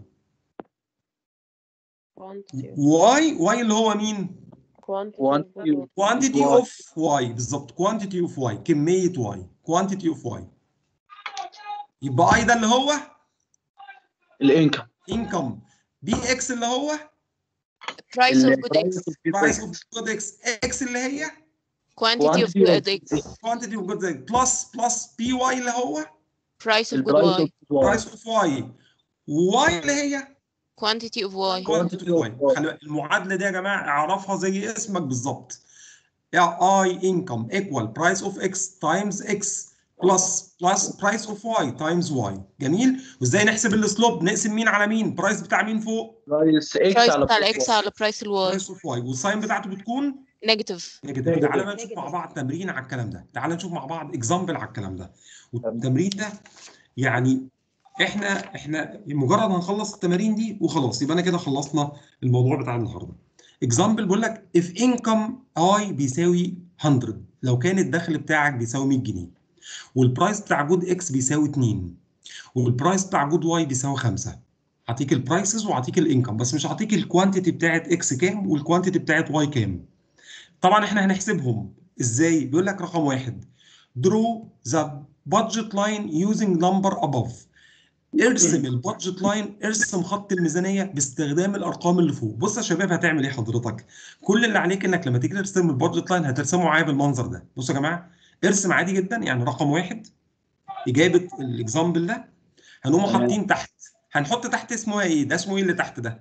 واي واي اللي هو مين كوانتيتي Y. اوف واي بالظبط كوانتيتي اوف واي كميه واي كوانتيتي اوف واي يبقى اي ده اللي هو الانكم انكم بي اكس اللي هو برايس اوف جود اكس برايس اوف جود اكس اكس اللي هي كوانتيتي اوف Quantity of- جود اكس كوانتيتي اوف جود اكس بلس بلس بي واي اللي هو برايس اوف جود البرايس واي اوف واي برايس اوف واي واي اللي هي quantity of y كوانتيتي واي خلي بالك، المعادله دي يا جماعه اعرفها زي اسمك بالظبط اي انكم ايكوال برايس اوف اكس تايمز اكس بلس بلس برايس اوف واي تايمز واي جميل وازاي نحسب السلوب نقسم مين على مين برايس بتاع مين فوق برايس اكس price على بتاع برايس الاكس على price الواي برايس اوف واي والساين بتاعته بتكون نيجاتيف نيجاتيف تعالى بقى نشوف مع بعض تمرين على الكلام ده تعالى نشوف مع بعض اكزامبل على الكلام ده والتمرين ده يعني احنا احنا مجرد هنخلص التمارين دي وخلاص يبقى انا كده خلصنا الموضوع بتاع النهارده اكزامبل بيقول لك if income I بيساوي 100 لو كان الدخل بتاعك بيساوي 100 جنيه والبرايس بتاع جود اكس بيساوي 2 والبرايس بتاع جود واي بيساوي 5 هعطيك البرايسز وهعطيك الانكم بس مش هعطيك الكوانتيتي بتاعت اكس كام والكوانتيتي بتاعت واي كام طبعا احنا هنحسبهم ازاي بيقول لك رقم واحد draw the budget line using number above ارسم البادجت لاين ارسم خط الميزانيه باستخدام الارقام اللي فوق بص يا شباب هتعمل ايه حضرتك كل اللي عليك انك لما تيجي ترسم البادجت لاين هترسمه معايا بالمنظر ده بصوا يا جماعه ارسم عادي جدا يعني رقم واحد اجابه الاكزامبل ده هنقوم تمام. حاطين تحت هنحط تحت اسمه ايه ده اسمه ايه اللي تحت ده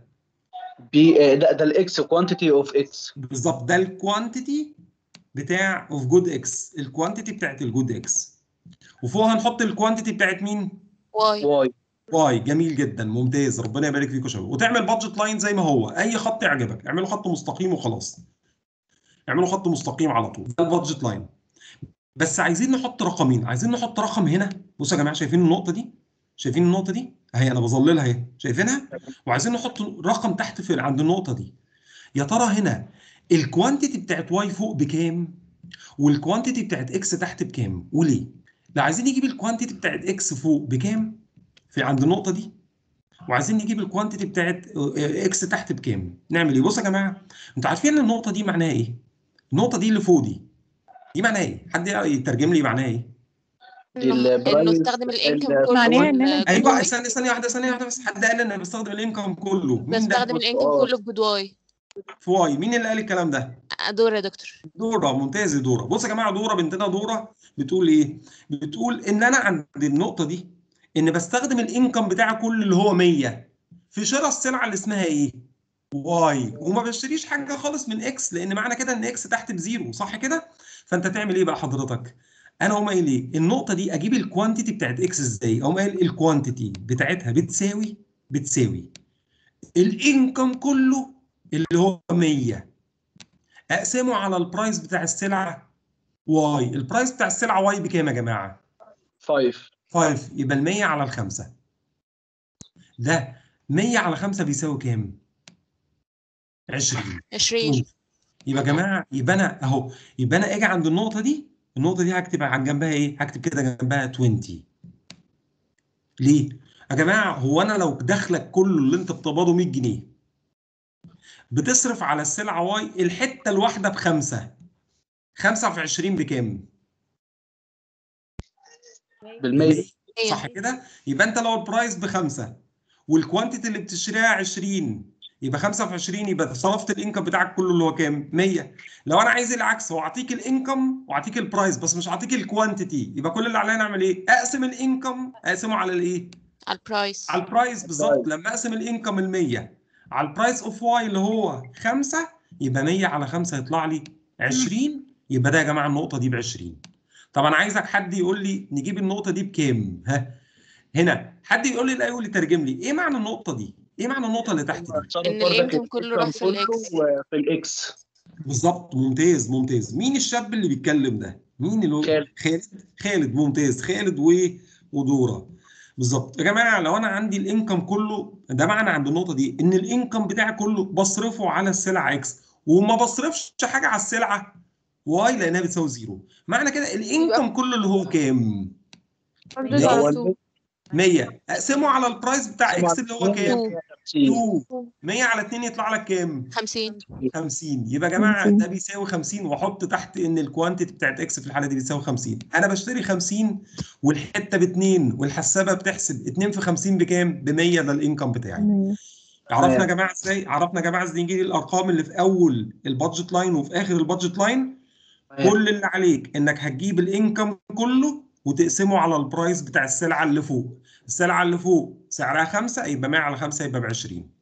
بي آه، ده ده الاكس كوانتيتي اوف اكس بالظبط ده الكوانتيتي بتاع اوف جود اكس الكوانتيتي بتاعت الجود اكس وفوق هنحط الكوانتيتي بتاعت مين واي واي واي جميل جدا ممتاز ربنا يبارك فيكم يا شباب وتعمل بادجت لاين زي ما هو اي خط يعجبك اعمله خط مستقيم وخلاص اعمله خط مستقيم على طول ده البادجت لاين بس عايزين نحط رقمين عايزين نحط رقم هنا بصوا يا جماعه شايفين النقطه دي شايفين النقطه دي اهي انا بظللها اهي شايفينها وعايزين نحط رقم تحت في عند النقطه دي يا ترى هنا الكوانتيتي بتاعت واي فوق بكام والكوانتيتي بتاعت اكس تحت بكام وليه لا عايزين نجيب الكوانتيتي بتاعت اكس فوق بكام في عند النقطه دي وعايزين نجيب الكوانتيتي بتاعت اكس تحت بكام نعمل ايه بصوا يا جماعه انتوا عارفين ان النقطه دي معناها ايه النقطه دي اللي فوق دي دي معناها ايه حد يترجم لي معناها ايه دي انه البرايس- انه استخدم الانكم ال- كله معناها إن أنا- في ايوه الجود ثانيه ثانيه واحده ثانيه واحده بس حد قال ان انا بستخدم الانكم كله مين ده بستخدم الانكم آه. كله في جود واي في واي مين اللي قال الكلام ده دور يا دكتور دورة ممتاز يا دورة بص يا جماعة دورة بنتنا دورة بتقول ايه بتقول ان انا عند النقطة دي ان بستخدم الانكم بتاعي كل اللي هو 100 في شراء السلعة اللي اسمها ايه واي وما بشتريش حاجة خالص من اكس لان معنى كده ان اكس تحت بزيرو صح كده فانت تعمل ايه بقى حضرتك انا اقوم قايل ايه النقطة دي اجيب الكوانتيتي بتاعت اكس ازاي اقوم قايل الكوانتيتي بتاعتها بتساوي بتساوي الانكم كله اللي هو 100 اقسمه على البرايس بتاع السلعه واي البرايس بتاع السلعه واي بكام يا جماعه 5 5 يبقى ال 100 على الخمسة ده 100 على 5 بيساوي كام 20 20 يبقى يا جماعه يبقى انا اهو يبقى انا اجي عند النقطه دي النقطه دي هكتب عن جنبها ايه هكتب كده جنبها 20 ليه يا جماعه هو انا لو دخلك كله اللي انت بتقبضه 100 جنيه بتصرف على السلعه واي الحته الواحده بخمسه خمسة في 20 بكام؟ بالمية صح كده؟ يبقى انت لو البرايس بخمسه والكوانتيتي اللي بتشتريها 20 يبقى 5 في 20 يبقى صرفت الانكم بتاعك كله اللي هو كام؟ 100 لو انا عايز العكس واعطيك الانكم واعطيك البرايس بس مش هعطيك الكوانتيتي يبقى كل اللي علينا نعمل ايه؟ اقسم الانكم اقسمه على الايه؟ على البرايس على البرايس بالظبط لما اقسم الانكم ال 100 على البرايس اوف واي اللي هو 5 يبقى 100 على 5 يطلع لي 20 يبقى ده يا جماعه النقطه دي ب 20 طبعا عايزك حد يقول لي نجيب النقطه دي بكام ها هنا حد يقول لي لا يقول لي ترجم لي ايه معنى النقطه دي ايه معنى النقطه اللي تحت دي إن الإنكم كله راح في الإكس. في الاكس بالظبط ممتاز ممتاز مين الشاب اللي بيتكلم ده مين اللي هو خالد. خالد خالد ممتاز خالد و ودوره بالظبط يا جماعه لو انا عندي الانكم كله ده معنى عند النقطه دي ان الانكم بتاعي كله بصرفه على السلعه اكس وما بصرفش حاجه على السلعه واي لانها بتساوي زيرو معنى كده الانكم كله اللي هو كام برضه ليه؟ على هو طول. 100 اقسمه على البرايس بتاع اقسمه اكس على اللي هو كام 50 2 100 على 2 يطلع لك كام 50 50 يبقى يا جماعه ده بيساوي 50 واحط تحت ان الكوانتيتي بتاعت اكس في الحاله دي بتساوي 50 انا بشتري 50 والحته ب 2 والحسابه بتحسب 2 في 50 بكام؟ ب 100 ده الانكم بتاعي عرفنا يا جماعه ازاي؟ عرفنا يا جماعه ازاي نجيب الارقام اللي في اول البادجت لاين وفي اخر البادجت لاين كل اللي عليك انك هتجيب الانكم كله وتقسمه على البرايس بتاع السلعه اللي فوق السلعه اللي فوق سعرها 5 يبقى 100 على 5 يبقى ب 20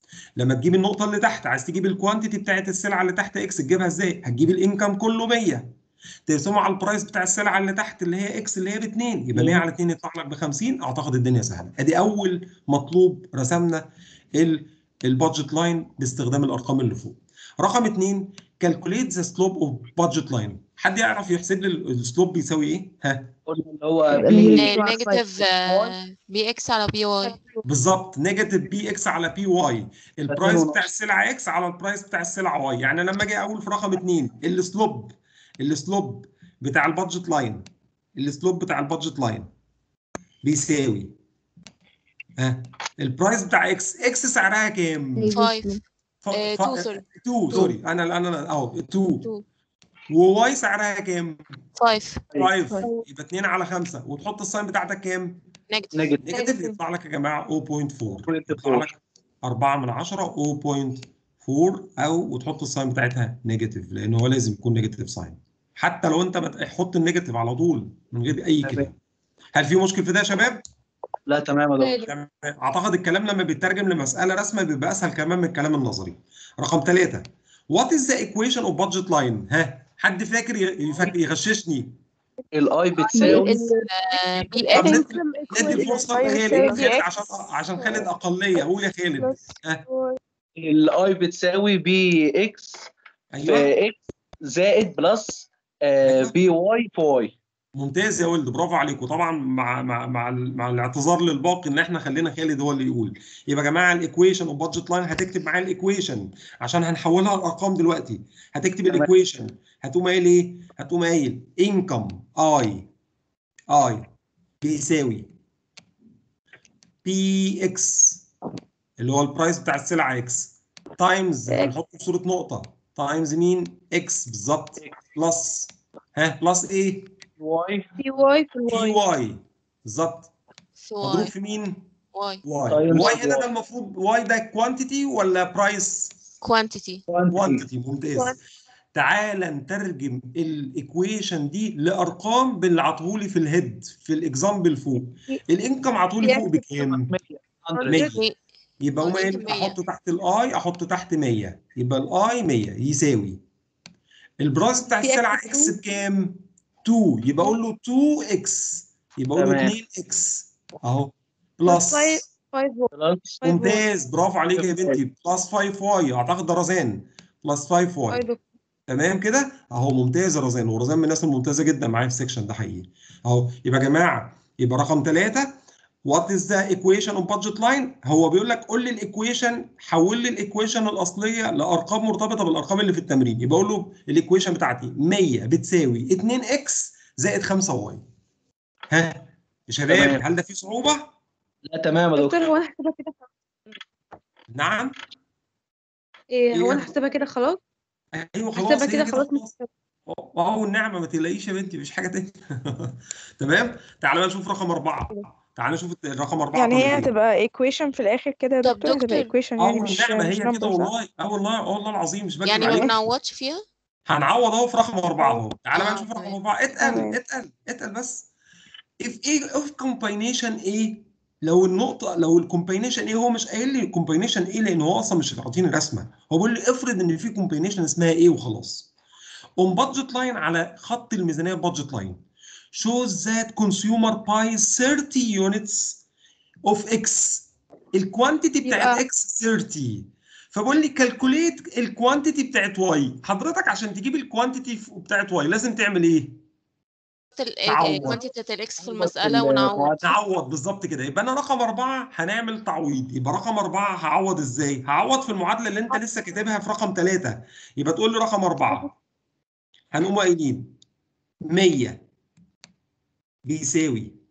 لما تجيب النقطه اللي تحت عايز تجيب الكوانتيتي بتاعت السلعه اللي تحت اكس تجيبها ازاي هتجيب الانكم كله 100 تقسمه على البرايس بتاع السلعه اللي تحت اللي هي اكس اللي هي ب 2 يبقى 100 على 2 يطلع لك ب 50 اعتقد الدنيا سهله ادي اول مطلوب رسمنا ال البادجت لاين باستخدام الارقام اللي فوق رقم اثنين كالكوليت ذا سلوب اوف بادجت لاين حد يعرف يحسب لي السلوب بيساوي ايه ها قلنا اللي هو اللي بي هي نيجاتيف بي اكس على بي واي بالظبط نيجاتيف بي اكس على بي واي البرايس بتاع السلعه اكس على البرايس بتاع السلعه واي يعني لما اجي اقول في رقم اثنين السلوب السلوب بتاع البادجت لاين السلوب بتاع البادجت لاين بيساوي ها البرايس بتاع اكس اكس سعرها كام؟ 5 ف- آه، ف- two، sorry. 2 سوري انا انا انا اهو 2 2 وواي سعرها كام؟ 5 5 يبقى 2 على 5 وتحط الساين بتاعتك كام؟ نيجاتيف نيجاتيف نيجاتيف يطلع لك يا جماعه 0.4 0.4. يطلع لك 4 من 10 0.4 او وتحط الساين بتاعتها نيجاتيف لان هو لازم يكون نيجاتيف ساين حتى لو انت بت- حط النيجاتيف على طول من غير اي تمام. كلام هل في مشكل في ده يا شباب؟ لا تمام يا دكتور تمام. اعتقد الكلام لما بيترجم لمساله رسمه بيبقى اسهل كمان من الكلام النظري رقم ثلاثة وات از ذا ايكويشن اوف بادجت لاين ها حد فاكر ي- يفك- يغششني الاي بتساوي بي طب اكس ندي ندي فرصه لخالد خالد عشان عشان خالد اقليه قول يا خالد الاي بتساوي بي اكس ايوه في اكس زائد بلس أيوة. بي واي في واي ممتاز يا ولد برافو عليك وطبعا مع مع مع, ال- مع الاعتذار للباقي ان احنا خلينا خالد هو اللي يقول يبقى يا جماعه الايكويشن اوف بادجت لاين هتكتب معايا الايكويشن عشان هنحولها لارقام دلوقتي هتكتب تمام. الايكويشن هتقوم قايل ايه؟ هتقوم قايل انكم اي اي بيساوي بي اكس اللي هو البرايس بتاع السلعه اكس تايمز هنحطه في صوره نقطه تايمز مين؟ اكس بالظبط بلس ها بلس ايه؟ واي بي واي في بي الواي واي بالظبط في مضروب واي في مين؟ واي واي Times واي هنا Y. ده المفروض واي ده كوانتيتي ولا برايس؟ كوانتيتي كوانتيتي ممتاز تعال نترجم الايكويشن دي لارقام باللي عطهولي في الهيد في الاكزامبل فوق الانكم عطولي فوق بكام؟ 100 يبقى اقوم قايل 100. احط تحت الاي احط تحت 100 يبقى الاي 100 يساوي البرايس بتاع في السلعه X اكس بكام؟ 2 يبقى اقول له 2 اكس يبقى اقول له تمام. 2 اكس اهو بلس فايف فايف واي بلس ممتاز برافو عليك يا بنتي بلس 5 واي اعتقد ده رزان بلس 5 واي دكتور تمام كده اهو ممتاز يا رزان ورزان من الناس الممتازه جدا معايا في السكشن ده حقيقي اهو يبقى يا جماعه يبقى رقم ثلاثة وات از ذا ايكويشن اوف بادجت لاين هو بيقول لك قول لي الايكويشن حول لي الايكويشن الاصليه لارقام مرتبطه بالارقام اللي في التمرين يبقى اقول له الايكويشن بتاعتي 100 بتساوي 2 اكس زائد 5 واي ها يا شباب تمام. هل ده فيه صعوبه لا تمام يا دكتور دكتور هو انا هحسبها كده نعم ايه هو إيه؟ انا هحسبها كده خلاص ايوه خلاص هحسبها هي كده كده خلاص خلاص واو النعمه ما تقلقيش يا بنتي مفيش حاجه تاني تمام تعالى بقى نشوف رقم أربعة تعالى نشوف الرقم أربعة يعني طالب هي إيه. هتبقى equation في الآخر كده يا طب دكتور هتبقى دكتور. equation يعني اه مش والنعمه مش هي number كده صح؟ والله اه والله والله العظيم مش بكذب يعني ما عليك بنعوضش فيها هنعوض اهو في رقم أربعة اهو تعالى بقى آه، نشوف رقم تمام. أربعة اتقل تمام. اتقل اتقل بس if A of combination A لو النقطة لو الكومباينيشن ايه هو مش قايل لي الكومباينيشن ايه لان هو اصلا مش عاطيني رسمة هو بيقول لي افرض ان في كومباينيشن اسمها ايه وخلاص on budget line على خط الميزانية budget line shows that consumer buys 30 units of X الكوانتيتي بتاعت يبقى- X 30 فبقول لي كالكوليت الكوانتيتي بتاعت واي حضرتك عشان تجيب الكوانتيتي بتاعت واي لازم تعمل ايه؟ تعوض. كوانتيتي الاكس في تعوض المسألة في ونعوض المعادلة. نعوض بالظبط كده يبقى انا رقم أربعة هنعمل تعويض يبقى رقم أربعة هعوض ازاي؟ هعوض في المعادلة اللي انت لسه كاتبها في رقم ثلاثة يبقى تقول لي رقم أربعة هنقوم قايلين 100 بيساوي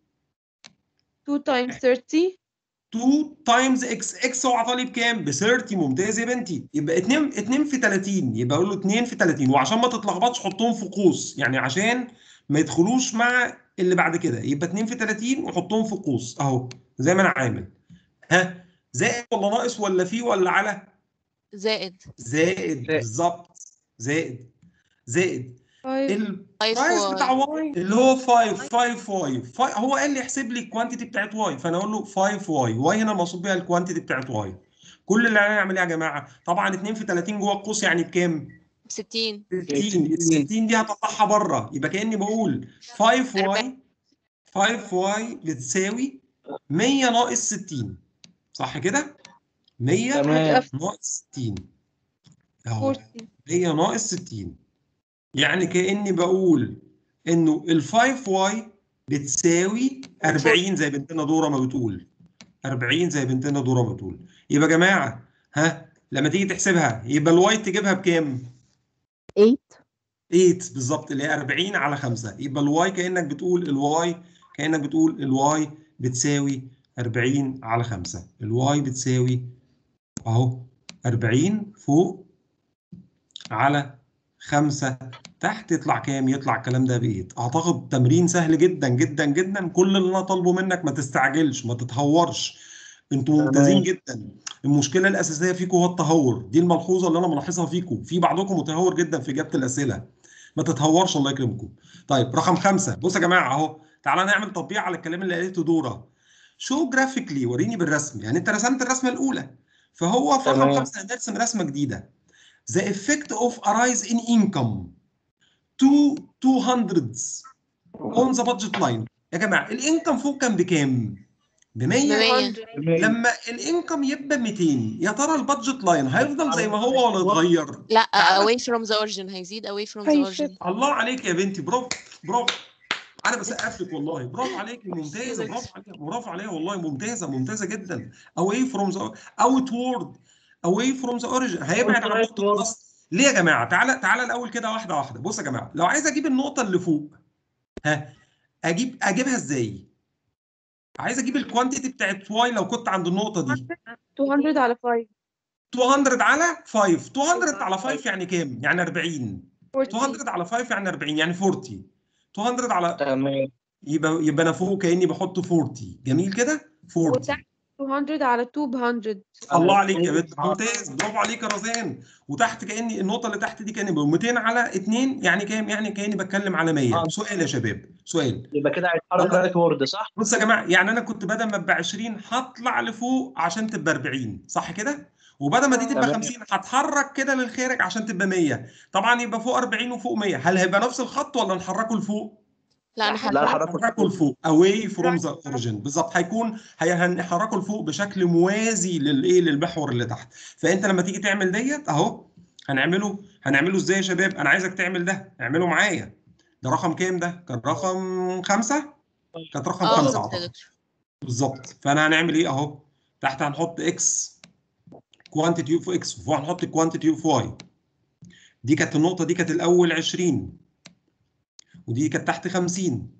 2 times 30 2 تايمز اكس اكس هو عطالي بكام؟ ب 30 ممتاز يا بنتي يبقى 2 2 في 30 يبقى اقول له 2 في 30 وعشان ما تتلخبطش حطهم في قوس يعني عشان ما يدخلوش مع اللي بعد كده يبقى 2 في 30 وحطهم في قوس اهو زي ما انا عامل ها زائد ولا ناقص ولا في ولا على؟ زائد زائد بالظبط زائد زائد 5 البرايس بتاع واي اللي هو 5 5 واي هو قال لي احسب لي الكوانتيتي بتاعت واي فانا اقول له 5 واي واي هنا المقصود بيها الكوانتيتي بتاعت واي كل اللي علينا نعمل ايه يا جماعه طبعا 2 في 30 جوه القوس يعني بكام 60 60 ال 60 دي هطلعها بره يبقى كاني بقول 5 واي 5 واي بتساوي 100 ناقص 60 صح كده 100 تمام ناقص 60 اهو 40 100 ناقص 60 يعني كاني بقول انه ال 5 واي بتساوي 40 زي بنتنا دوره ما بتقول 40 زي بنتنا دوره ما بتقول يبقى يا جماعه ها لما تيجي تحسبها يبقى الواي تجيبها بكام 8 8 بالظبط اللي هي 40 على 5 يبقى الواي كانك بتقول الواي كانك بتقول الواي بتساوي 40 على 5 الواي بتساوي اهو 40 فوق على 5 تحت يطلع كام يطلع الكلام ده ب 8 اعتقد تمرين سهل جدا جدا جدا كل اللي انا طالبه منك ما تستعجلش ما تتهورش انتوا ممتازين جدا المشكله الاساسيه فيكم هو التهور دي الملحوظه اللي انا ملاحظها فيكم في بعضكم متهور جدا في اجابه الاسئله ما تتهورش الله يكرمكم طيب رقم خمسة بص يا جماعه اهو تعالى نعمل تطبيق على الكلام اللي قالته دوره شو جرافيكلي وريني بالرسم يعني انت رسمت الرسمه الاولى فهو في رقم تمام. خمسة هنرسم رسمه جديده the effect of a rise in income to 200 on the budget line يا جماعه الانكم فوق كان بكام؟ ب 100 100 لما الانكم يبقى 200 يا ترى البادجت لاين هيفضل زي ما هو ولا يتغير؟ لا تعالى. away from the origin هيزيد away from the هيشد. origin الله عليك يا بنتي برافو برافو انا بسقف لك والله برافو عليك ممتازه برافو عليك برافو عليها والله ممتازه ممتازه جدا away from the outward away from the origin هيبعد عن نقطه الاصل ليه يا جماعه تعالى تعالى الاول كده واحده واحده بص يا جماعه لو عايز اجيب النقطه اللي فوق ها اجيب اجيبها ازاي عايز اجيب الكوانتيتي بتاعت واي لو كنت عند النقطه دي 200 على 5 200 على 5 200 على 5 يعني كام يعني 40 40 200 على 5 يعني 40 يعني 40 200 على تمام يبقى يبقى انا فوق كاني بحط 40 جميل كده 40 وتحت 200 على 2 ب 100 الله عليك يا بنت ممتاز برافو عليك يا رزان وتحت كاني النقطه اللي تحت دي كاني 200 على 2 يعني كام يعني كاني بتكلم على 100 آه. سؤال يا شباب سؤال يبقى كده هيتحرك رايت وورد صح؟ بص يا جماعه يعني انا كنت بدل ما ابقى 20 هطلع لفوق عشان تبقى 40 صح كده وبدل ما دي تبقى تمام. 50 هتحرك كده للخارج عشان تبقى 100 طبعا يبقى فوق 40 وفوق 100 هل هيبقى نفس الخط ولا نحركه لفوق لا انا لا حركت الحركه نحركه لفوق away from the origin بالظبط هيكون هي- هنحركه لفوق بشكل موازي للايه للمحور اللي تحت فانت لما تيجي تعمل ديت اهو هنعمله هنعمله ازاي يا شباب انا عايزك تعمل ده اعمله معايا ده رقم كام ده كان رقم خمسة كانت رقم اه خمسة بالظبط يا اعتقد دكتور بالظبط فانا هنعمل ايه اهو تحت هنحط اكس كوانتيتي اوف اكس وفوق هنحط كوانتيتي اوف واي دي كانت النقطه دي كانت الاول 20 ودي كانت تحت 50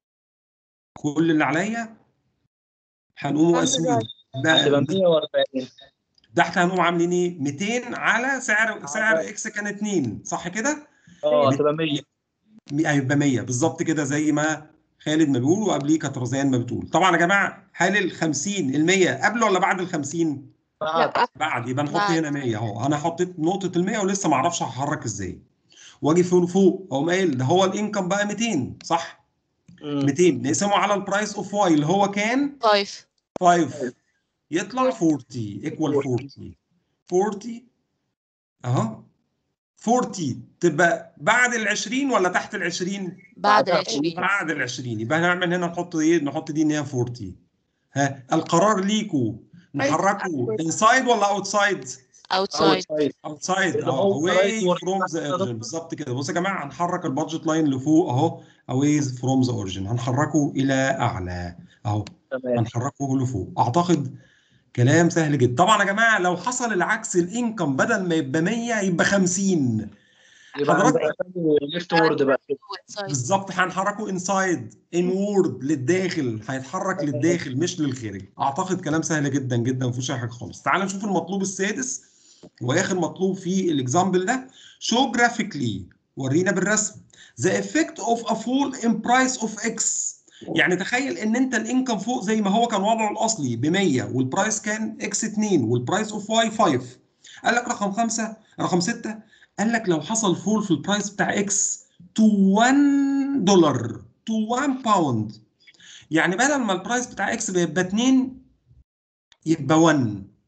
كل اللي عليا هنقوم مقسمين هتبقى بقى 140 تحت هنقوم عاملين ايه 200 على سعر سعر اكس كان 2 صح كده اه هتبقى 100 مي- هيبقى 100 بالظبط كده زي ما خالد ما بيقول وقبليه كانت رزان ما بتقول طبعا يا جماعه هل ال 50 ال 100 قبل ولا بعد ال 50 بعد بعد يبقى نحط بعد. هنا 100 اهو انا حطيت نقطه ال 100 ولسه ما اعرفش هحرك ازاي واجي فوق فوق اقوم قايل ده هو الانكم بقى 200 صح مم. 200 نقسمه على البرايس اوف واي اللي هو كان 5 5 يطلع 40 ايكوال 40 40 اهو 40 تبقى بعد ال 20 ولا تحت ال 20 بعد ال بعد 20 بعد ال 20 يبقى هنعمل هنا نحط ايه نحط دي ان هي 40 ها القرار ليكو نحركه انسايد ولا اوتسايد outside اوتسايد اللي هو away right word. from the origin بالظبط كده بص يا جماعه هنحرك البادجت لاين لفوق اهو away from the origin هنحركه الى اعلى اهو تمام هنحركه لفوق اعتقد كلام سهل جدا طبعا يا جماعه لو حصل العكس الانكم بدل ما يبقى 100 يبقى 50 يبقى حضرتك- عندك ليفت وورد بقى outside بالظبط هنحركه انسايد انورد للداخل هيتحرك للداخل مش للخارج اعتقد كلام سهل جدا جدا مفيش اي حاجه خالص تعال نشوف المطلوب السادس واخر مطلوب في الاكزامبل ده show graphically ورينا بالرسم the effect of a fall in price of x يعني تخيل ان انت الانكم فوق زي ما هو كان وضعه الاصلي ب 100 والبرايس كان اكس 2 والبرايس اوف واي 5 قال لك رقم 5 رقم 6 قال لك لو حصل فول في البرايس بتاع اكس to 1 دولار to 1 باوند يعني بدل ما البرايس بتاع اكس بيبقى 2 يبقى 1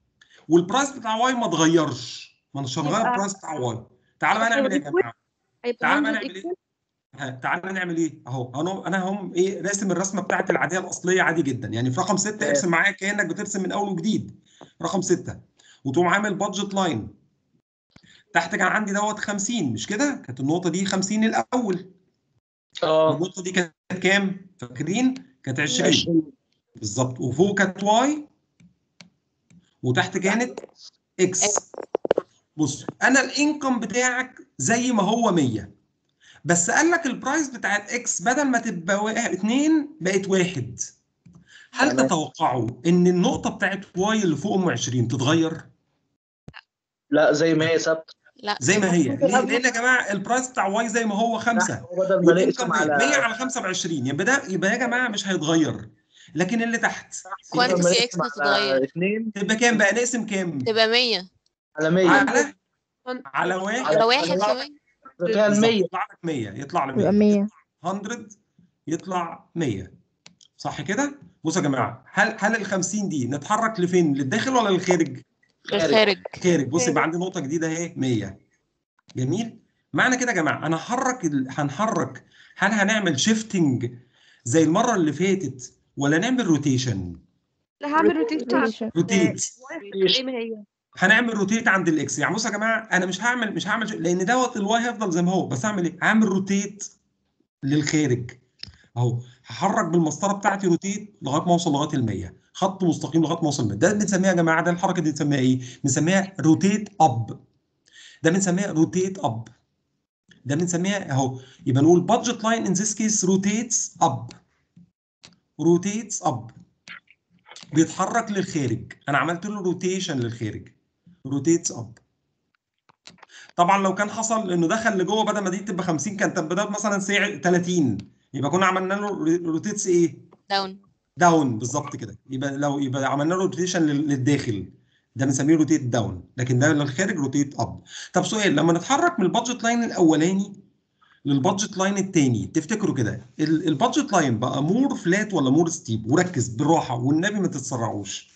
والبرايس بتاع واي ما اتغيرش ما انا هنغير يبقى- البرايس بتاع واي تعالى بقى نعمل ايه يا جماعه هيبقى تعالى بقى 100 نعمل ايه equal ها، تعالى نعمل ايه اهو انا انا هم ايه راسم الرسمه بتاعت العاديه الاصليه عادي جدا يعني في رقم 6 ارسم معايا كانك بترسم من اول وجديد رقم 6 وتقوم عامل بادجت لاين تحت كان عندي دوت 50 مش كده كانت النقطه دي 50 الاول اه النقطه دي كانت كام فاكرين كانت 20 20 بالظبط وفوق كانت واي وتحت كانت اكس بص انا الانكم بتاعك زي ما هو 100 بس قال لك البرايس بتاعت اكس بدل ما تبقى 2 بقت واحد هل تمام. تتوقعوا ان النقطه بتاعت واي اللي فوق ام 20 تتغير لا زي ما هي ثابته لا زي ما هي ليه؟ لان يا جماعه البرايس بتاع واي زي ما هو 5 هو بدل ما والانكم نقسم 100 على 100 على 25 يبقى ده يبقى يا جماعه مش هيتغير لكن اللي تحت كوانتيتي بدل ما اكس نقسم على هتتغير 2 تبقى كام بقى نقسم كام تبقى 100 على 100 على على واحد على واحد على- كمان فيها ال 100 يطلع لك 100 يطلع لك يبقى 100 100 100 يطلع 100 صح كده؟ بصوا يا جماعه هل هل ال 50 دي نتحرك لفين؟ للداخل ولا للخارج؟ الخارج خارج بص يبقى عندي نقطه جديده اهي 100 جميل؟ معنى كده يا جماعه انا هحرك ال- هنحرك هل هنعمل شيفتنج زي المره اللي فاتت ولا نعمل روتيشن؟ لا هعمل روتيشن روتيت زي ما هي هنعمل روتيت عند الاكس يعني بصوا يا جماعه انا مش هعمل مش هعمل لان دوت الواي هيفضل زي ما هو بس هعمل ايه؟ هعمل روتيت للخارج اهو هحرك بالمسطره بتاعتي روتيت لغايه ما اوصل لغايه ال 100 خط مستقيم لغايه ما اوصل 100 ده بنسميها يا جماعه ده الحركه دي بنسميها ايه؟ بنسميها روتيت اب ده بنسميها روتيت اب ده بنسميها اهو يبقى نقول بادجت لاين ان ذيس كيس روتيتس اب روتيتس اب بيتحرك للخارج انا عملت له روتيشن للخارج روتيتس اب طبعا لو كان حصل انه دخل لجوه بدل ما دي تبقى 50 كانت تبقى مثلا سي 30 يبقى كنا عملنا له روتيتس ايه؟ داون داون بالظبط كده يبقى لو يبقى عملنا له روتيشن للداخل ده بنسميه روتيت داون لكن ده للخارج روتيت اب طب سؤال لما نتحرك من البادجت لاين الاولاني للبادجت لاين الثاني تفتكروا كده ال- البادجت لاين بقى مور فلات ولا مور ستيب وركز بالراحه والنبي ما تتسرعوش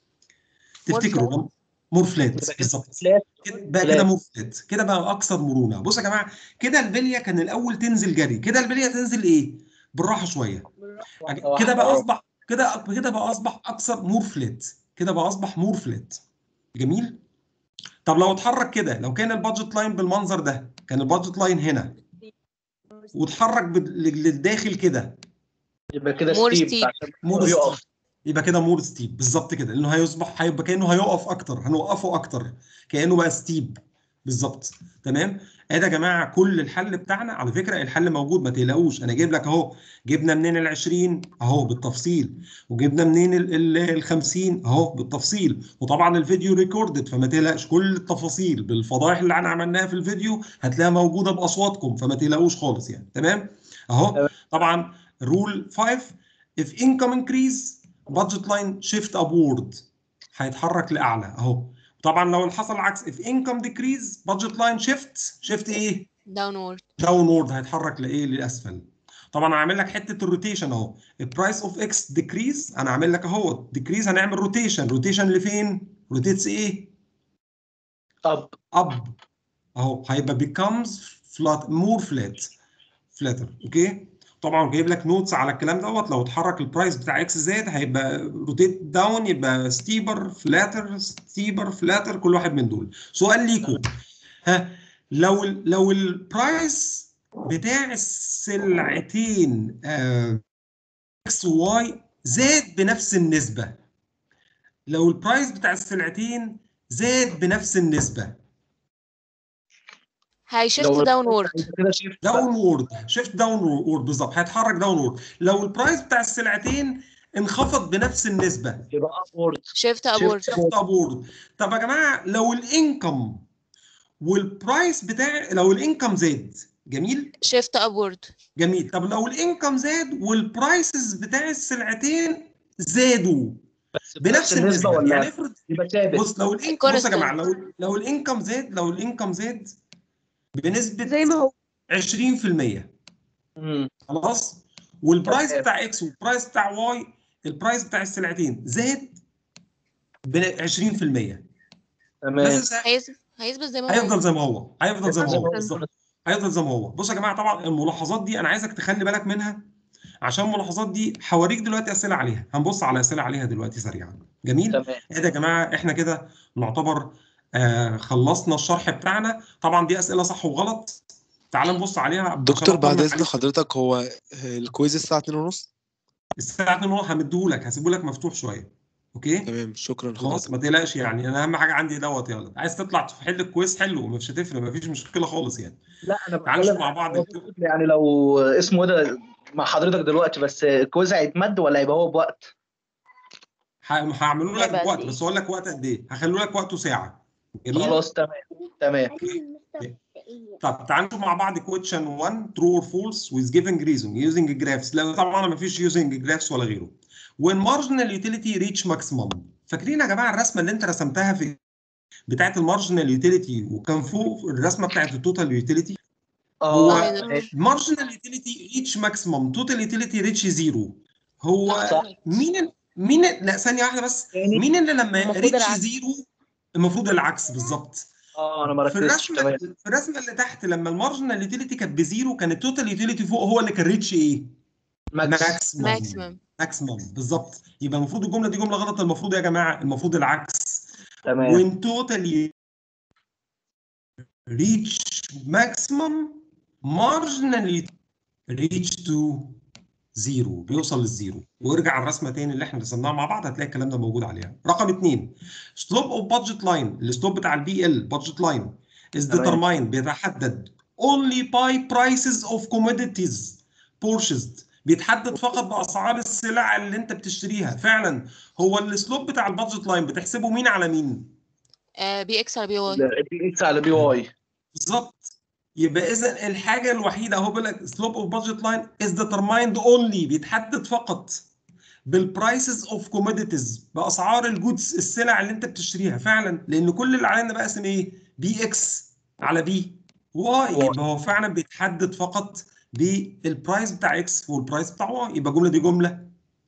تفتكروا مور فلات بالظبط فلات كده- بقى فلات. كده مور فلات كده بقى اكثر مرونه بصوا يا جماعه كده البليه كان الاول تنزل جري كده البليه تنزل ايه بالراحه شويه كده بقى اصبح كده كده بقى اصبح اكثر مور فلات كده بقى اصبح مور فلات جميل طب لو اتحرك كده لو كان البادجت لاين بالمنظر ده كان البادجت لاين هنا واتحرك بال- للداخل كده يبقى كده More ستيب steep. عشان مور يقف ستيب يبقى كده مور ستيب بالظبط كده لانه هيصبح هيبقى كانه هيقف اكتر هنوقفه اكتر كانه بقى ستيب بالظبط تمام ادي يا جماعه كل الحل بتاعنا على فكره الحل موجود ما تقلقوش انا جايب لك اهو جبنا منين ال 20 اهو بالتفصيل وجبنا منين ال 50 اهو بالتفصيل وطبعا الفيديو ريكوردد فما تقلقش كل التفاصيل بالفضائح اللي احنا عملناها في الفيديو هتلاقيها موجوده باصواتكم فما تقلقوش خالص يعني تمام اهو تمام. طبعا رول 5 if income increase budget line shift upward هيتحرك لاعلى اهو طبعا لو حصل العكس if income decrease budget line shift shift ايه داونورد داونورد هيتحرك لايه للاسفل طبعا انا عامل لك حته الروتيشن اهو البرايس اوف اكس ديكريز انا عامل لك اهو ديكريز هنعمل روتيشن روتيشن لفين روتيتس ايه اب اب اهو هيبقى becomes flat more flat flatter اوكي طبعا جايب لك نوتس على الكلام دوت لو اتحرك البرايس بتاع اكس زاد هيبقى روتيت داون يبقى ستيبر فلاتر ستيبر فلاتر كل واحد من دول سؤال ليكم ها لو ال لو البرايس بتاع السلعتين اكس وواي زاد بنفس النسبه لو البرايس بتاع السلعتين زاد بنفس النسبه هيشفت لو- داونورد يبقى كده شيفت داون وورد شيفت داون وورد بالظبط هيتحرك داون وورد لو البرايس بتاع السلعتين انخفض بنفس النسبه يبقى ابورد شيفت ابورد شيفت ابورد طب يا جماعه لو الانكم والبرايس بتاع لو الانكم زاد جميل شيفت ابورد جميل طب لو الانكم زاد والبرايسز بتاع السلعتين زادوا بس بنفس النسبه ولا يعني افرض يبقى ثابت بص لو الانكم بص يا Constant. جماعه لو لو الانكم زاد لو الانكم زاد بنسبه زي ما هو 20% مم. خلاص والبرايس تمام. بتاع اكس والبرايس بتاع واي البرايس بتاع السلعتين زاد ب 20% تمام بس هيثبت هيثبت زي ما هو هيفضل زي ما هو هيفضل زي ما هو هيفضل بالظبط هيفضل زي ما هو بص يا جماعه طبعا الملاحظات دي انا عايزك تخلي بالك منها عشان الملاحظات دي هوريك دلوقتي اسئله عليها هنبص على اسئله عليها دلوقتي سريعا جميل تمام ايه ده يا جماعه احنا كده نعتبر آه خلصنا الشرح بتاعنا طبعا دي اسئله صح وغلط تعال نبص عليها عشان دكتور بعد أطمن اذن عليك. حضرتك هو الكويز الساعه 2:30 الساعه 2 اهو همديهولك هسيبهولك مفتوح شويه اوكي تمام شكرا خلاص حضرتك ما تقلقش يعني انا اهم حاجه عندي دوت يلا عايز تطلع تحل الكويس حلو مش هتفرق مفيش مشكله خالص يعني لا انا تعال نشوف بتكلم مع بعض يعني لو اسمه ده مع حضرتك دلوقتي بس الكويز هيتمد ولا هيبقى هو بوقت؟ ه- هعملوا لك هيبقى قد وقت إيه؟ بس اقول لك وقت قد ايه هخلوا لك وقته ساعه جميل خلاص تمام تمام طب تعالوا نشوف مع بعض question 1 true or false with given reason using graphs لا طبعا ما فيش using graphs ولا غيره when marginal utility reach maximum فاكرين يا جماعه الرسمه اللي انت رسمتها في بتاعت المارجنال يوتيليتي وكان فوق الرسمه بتاعت التوتال يوتيليتي هو اه ماشي. marginal utility reach maximum total utility reach zero هو صح مين ال- مين ال- لا ثانيه واحده بس تاني مين اللي لما المفروض ريتش العكس. زيرو المفروض العكس بالظبط اه انا ما في ركزتش الرسمه تمام في الرسمه اللي تحت لما المارجنال يوتيليتي كانت بزيرو كان التوتال يوتيليتي فوق هو اللي كان ريتش ايه؟ ماكس ماكسيمم ماكسيمم ماكسيمم بالظبط يبقى المفروض الجمله دي جمله غلط المفروض يا جماعه المفروض العكس تمام when total reach maximum marginally reach to زيرو بيوصل للزيرو وارجع على الرسمه تاني اللي احنا رسمناها مع بعض هتلاقي الكلام ده موجود عليها رقم اثنين سلوب اوف بادجت لاين السلوب بتاع البي ال بادجت لاين is تمام. determined بيتحدد only by prices of commodities purchased بيتحدد فقط باسعار السلع اللي انت بتشتريها فعلا هو السلوب بتاع البادجت لاين بتحسبه مين على مين آه بي اكس على بي واي بي اكس على بي واي بالظبط يبقى اذا الحاجه الوحيده اهو بيقول لك سلوب اوف بادجت لاين از ديترمايند اونلي بيتحدد فقط بالبرايسز اوف كوموديتيز باسعار الجودز السلع اللي انت بتشتريها فعلا لان كل اللي علينا بقى اسم ايه؟ بي اكس على بي واي واي. يبقى هو فعلا بيتحدد فقط بالبرايس بتاع اكس والبرايس بتاع واي يبقى الجمله دي جمله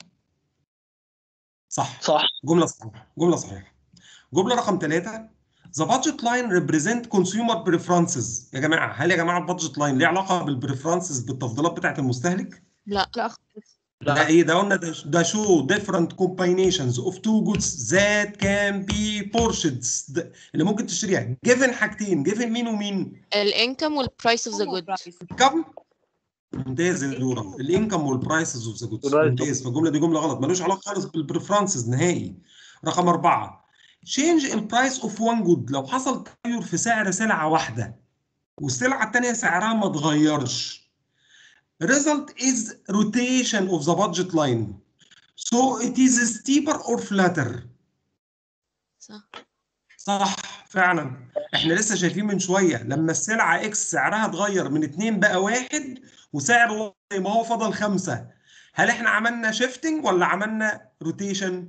صح صح جمله صحيحه جمله صحيحه جمله رقم ثلاثة The budget line represent consumer preferences يا جماعه هل يا جماعه البادجت لاين ليه علاقه بالبريفرنسز بالتفضيلات بتاعه المستهلك؟ لا لا خالص ده لا ايه ده قلنا ده ده show different combinations of two goods that can be purchased ده اللي ممكن تشتريها given حاجتين given مين ومين؟ الانكم والبرايس اوف ذا جود كم؟ ممتاز يا دورة الانكم والبرايسز اوف ذا جودز Right. ممتاز فالجمله دي جمله غلط ملوش علاقه خالص بالبريفرنسز نهائي رقم أربعة change in price of one good لو حصل تغير في سعر سلعة واحدة والسلعة التانية سعرها ما اتغيرش result is rotation of the budget line so it is steeper or flatter صح صح فعلا احنا لسه شايفين من شويه لما السلعه اكس سعرها اتغير من اتنين بقى واحد وسعر زي ما هو فضل خمسه هل احنا عملنا شيفتنج ولا عملنا روتيشن؟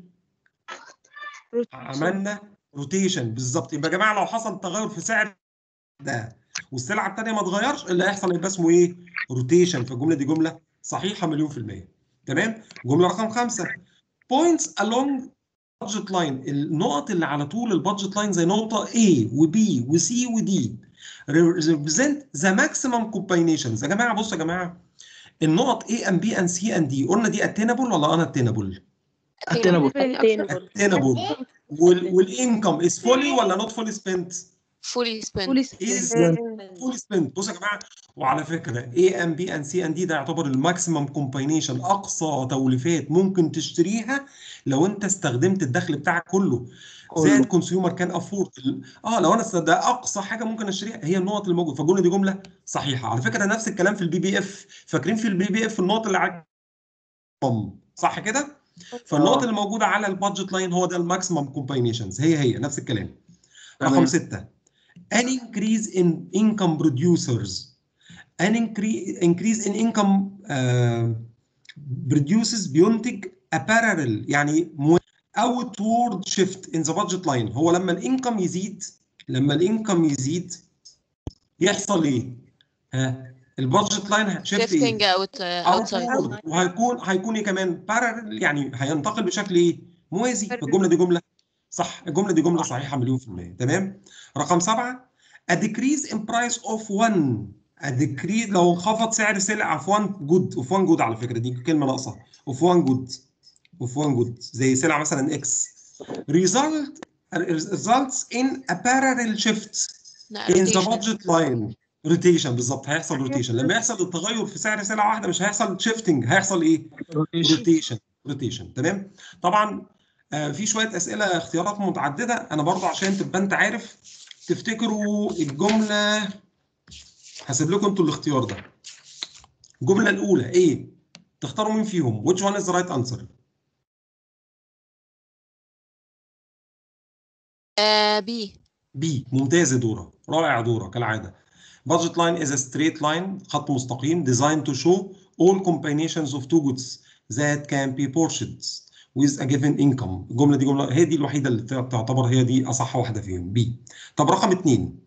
عملنا روتيشن بالظبط يبقى يا جماعه لو حصل تغير في سعر ده والسلعه الثانيه ما اتغيرش اللي هيحصل يبقى اسمه ايه؟ روتيشن فالجمله دي جمله صحيحه مليون في الميه تمام؟ جمله رقم خمسه points along budget line النقط اللي على طول البادجت لاين زي نقطه A وB وC وD represent the maximum combinations يا جماعه بصوا يا جماعه النقط A and B and C and D قلنا دي attainable ولا unattainable؟ اتنبل attainable وال والانكم is fully ولا not fully spent؟ فولي سبين بوليس is fully spent بصوا يا جماعه وعلى فكره A and B and C and D ده يعتبر الماكسيمم كومباينيشن اقصى توليفات ممكن تشتريها لو انت استخدمت الدخل بتاعك كله زائد كونسيومر كان افورد اه لو انا است- ده اقصى حاجه ممكن اشتريها هي النقط اللي موجوده فالجمله دي جمله صحيحه على فكره نفس الكلام في البي بي اف فاكرين في البي بي اف النقط اللي على صح كده فالنقط آه. اللي موجوده على البادجت لاين هو ده الماكسيمم كومباينيشنز هي هي نفس الكلام رقم تمام. ستة an increase in income producers an increase increase in income uh, produces بينتج a parallel يعني مو- outward shift in the budget line هو لما الانكم يزيد لما الانكم يزيد يحصل ايه؟ ها البادجت لاين شيفت شيفتنج ايه؟ اوت اوتسايد outward وهيكون هيكون ايه كمان parallel يعني هينتقل بشكل ايه؟ موازي فالجمله دي جمله صح الجمله دي جمله صحيحه مليون في الميه تمام رقم سبعه a decrease in price of one a decrease لو انخفض سعر سلعه في one good of one good على فكره دي كلمه ناقصه of one good of one good زي سلعه مثلا x result results in a parallel shift لا in the rotation. budget line rotation بالظبط هيحصل روتيشن لما يحصل التغير في سعر سلعه واحده مش هيحصل شيفتنج هيحصل ايه روتيشن روتيشن تمام طبعا آه في شويه اسئله اختيارات متعدده انا برضه عشان تبقى انت عارف تفتكروا الجمله هسيب لكم انتوا الاختيار ده الجمله الاولى ايه تختاروا مين فيهم which one is the right answer آه بي بي ممتاز يا دورة رائع دورة كالعادة budget line is a straight line خط مستقيم designed to show all combinations of two goods that can be purchased with a given income الجملة دي جملة هي دي الوحيدة اللي تعتبر هي دي أصح واحدة فيهم بي طب رقم اتنين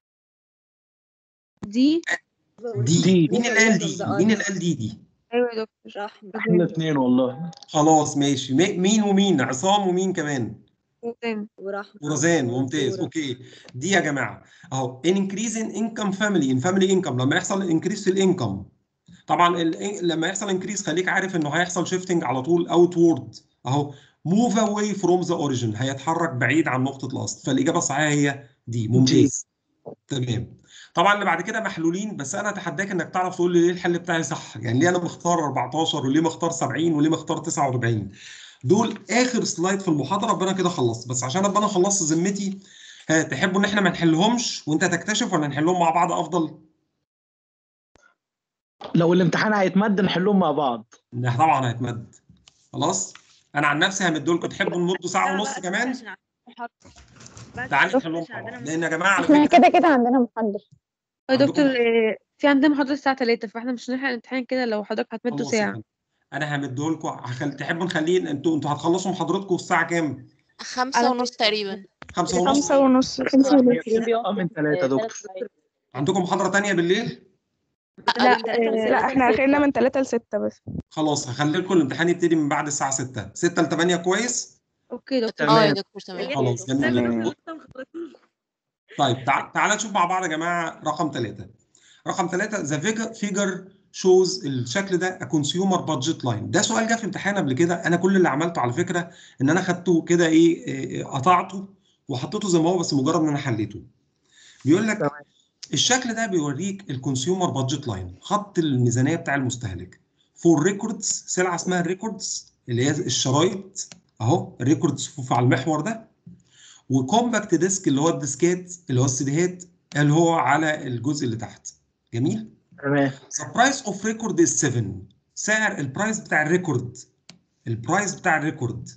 دي دي, دي. مين اللي قال دي مين اللي قال دي دي ايوه يا دكتور رحمة احنا اثنين والله خلاص ماشي مي- مين ومين عصام ومين كمان وتاني. ورحمة ورزان ممتاز ودورة. اوكي دي يا جماعه اهو ان انكريز ان انكم فاميلي ان فاميلي انكم لما يحصل انكريز في الانكم طبعا ال لما يحصل انكريز خليك عارف انه هيحصل شيفتنج على طول اوت وورد اهو موف اواي فروم ذا اوريجن هيتحرك بعيد عن نقطه الاصل فالاجابه الصحيحه هي دي ممتاز تمام طبعا اللي بعد كده محلولين بس انا اتحداك انك تعرف تقول لي ليه الحل بتاعي صح يعني ليه انا مختار 14 وليه مختار 70 وليه مختار 49 دول اخر سلايد في المحاضره ابقى انا كده خلصت بس عشان ابقى انا خلصت ذمتي ها تحبوا ان احنا ما نحلهمش وانت تكتشف ولا نحلهم مع بعض افضل لو الامتحان هيتمد نحلهم مع بعض ده طبعا هيتمد خلاص انا عن نفسي همد لكم تحبوا نمدوا ساعه ونص كمان تعالوا نحلهم مع بعض لان يا جماعه على احنا فكره كده كده عندنا محاضرة يا عندكم- دكتور آه، في عندنا محاضرة الساعة 3 فاحنا مش هنلحق الامتحان كده لو حضرتك هتمدوا خلاص يا ساعة فندم. انا همده لكم هخل... تحبوا نخليه انتوا انتوا هتخلصوا محاضرتكم الساعه كام؟ خمسة ونص تقريبا خمسة ونص خمسة ونص خمسة ونص اه من ثلاثة دكتور عندكم محاضره تانية بالليل؟ لا آه، لا احنا اخرنا من ثلاثة لستة بس خلاص هخلي لكم الامتحان يبتدي من بعد الساعه 6 6 ل 8 كويس؟ اوكي يا دكتور اه يا تمام. دكتور تمام خلاص جميل جدا طيب تع... تعالى نشوف مع بعض يا جماعه رقم ثلاثة رقم ثلاثة ذا فيجر شوز الشكل ده كونسيومر بادجت لاين ده سؤال جه في امتحان قبل كده انا كل اللي عملته على فكره ان انا خدته كده ايه إيه، قطعته وحطيته زي ما هو بس مجرد ان انا حليته بيقول لك تمام. الشكل ده بيوريك الكونسيومر بادجت لاين خط الميزانيه بتاع المستهلك فور ريكوردز سلعه اسمها الريكوردز اللي هي الشرايط اهو الريكوردز على المحور ده وكومباكت ديسك اللي هو الديسكات اللي هو السيديهات اللي هو على الجزء اللي تحت جميل تمام The price of record is 7 سعر البرايس بتاع الريكورد البرايس بتاع الريكورد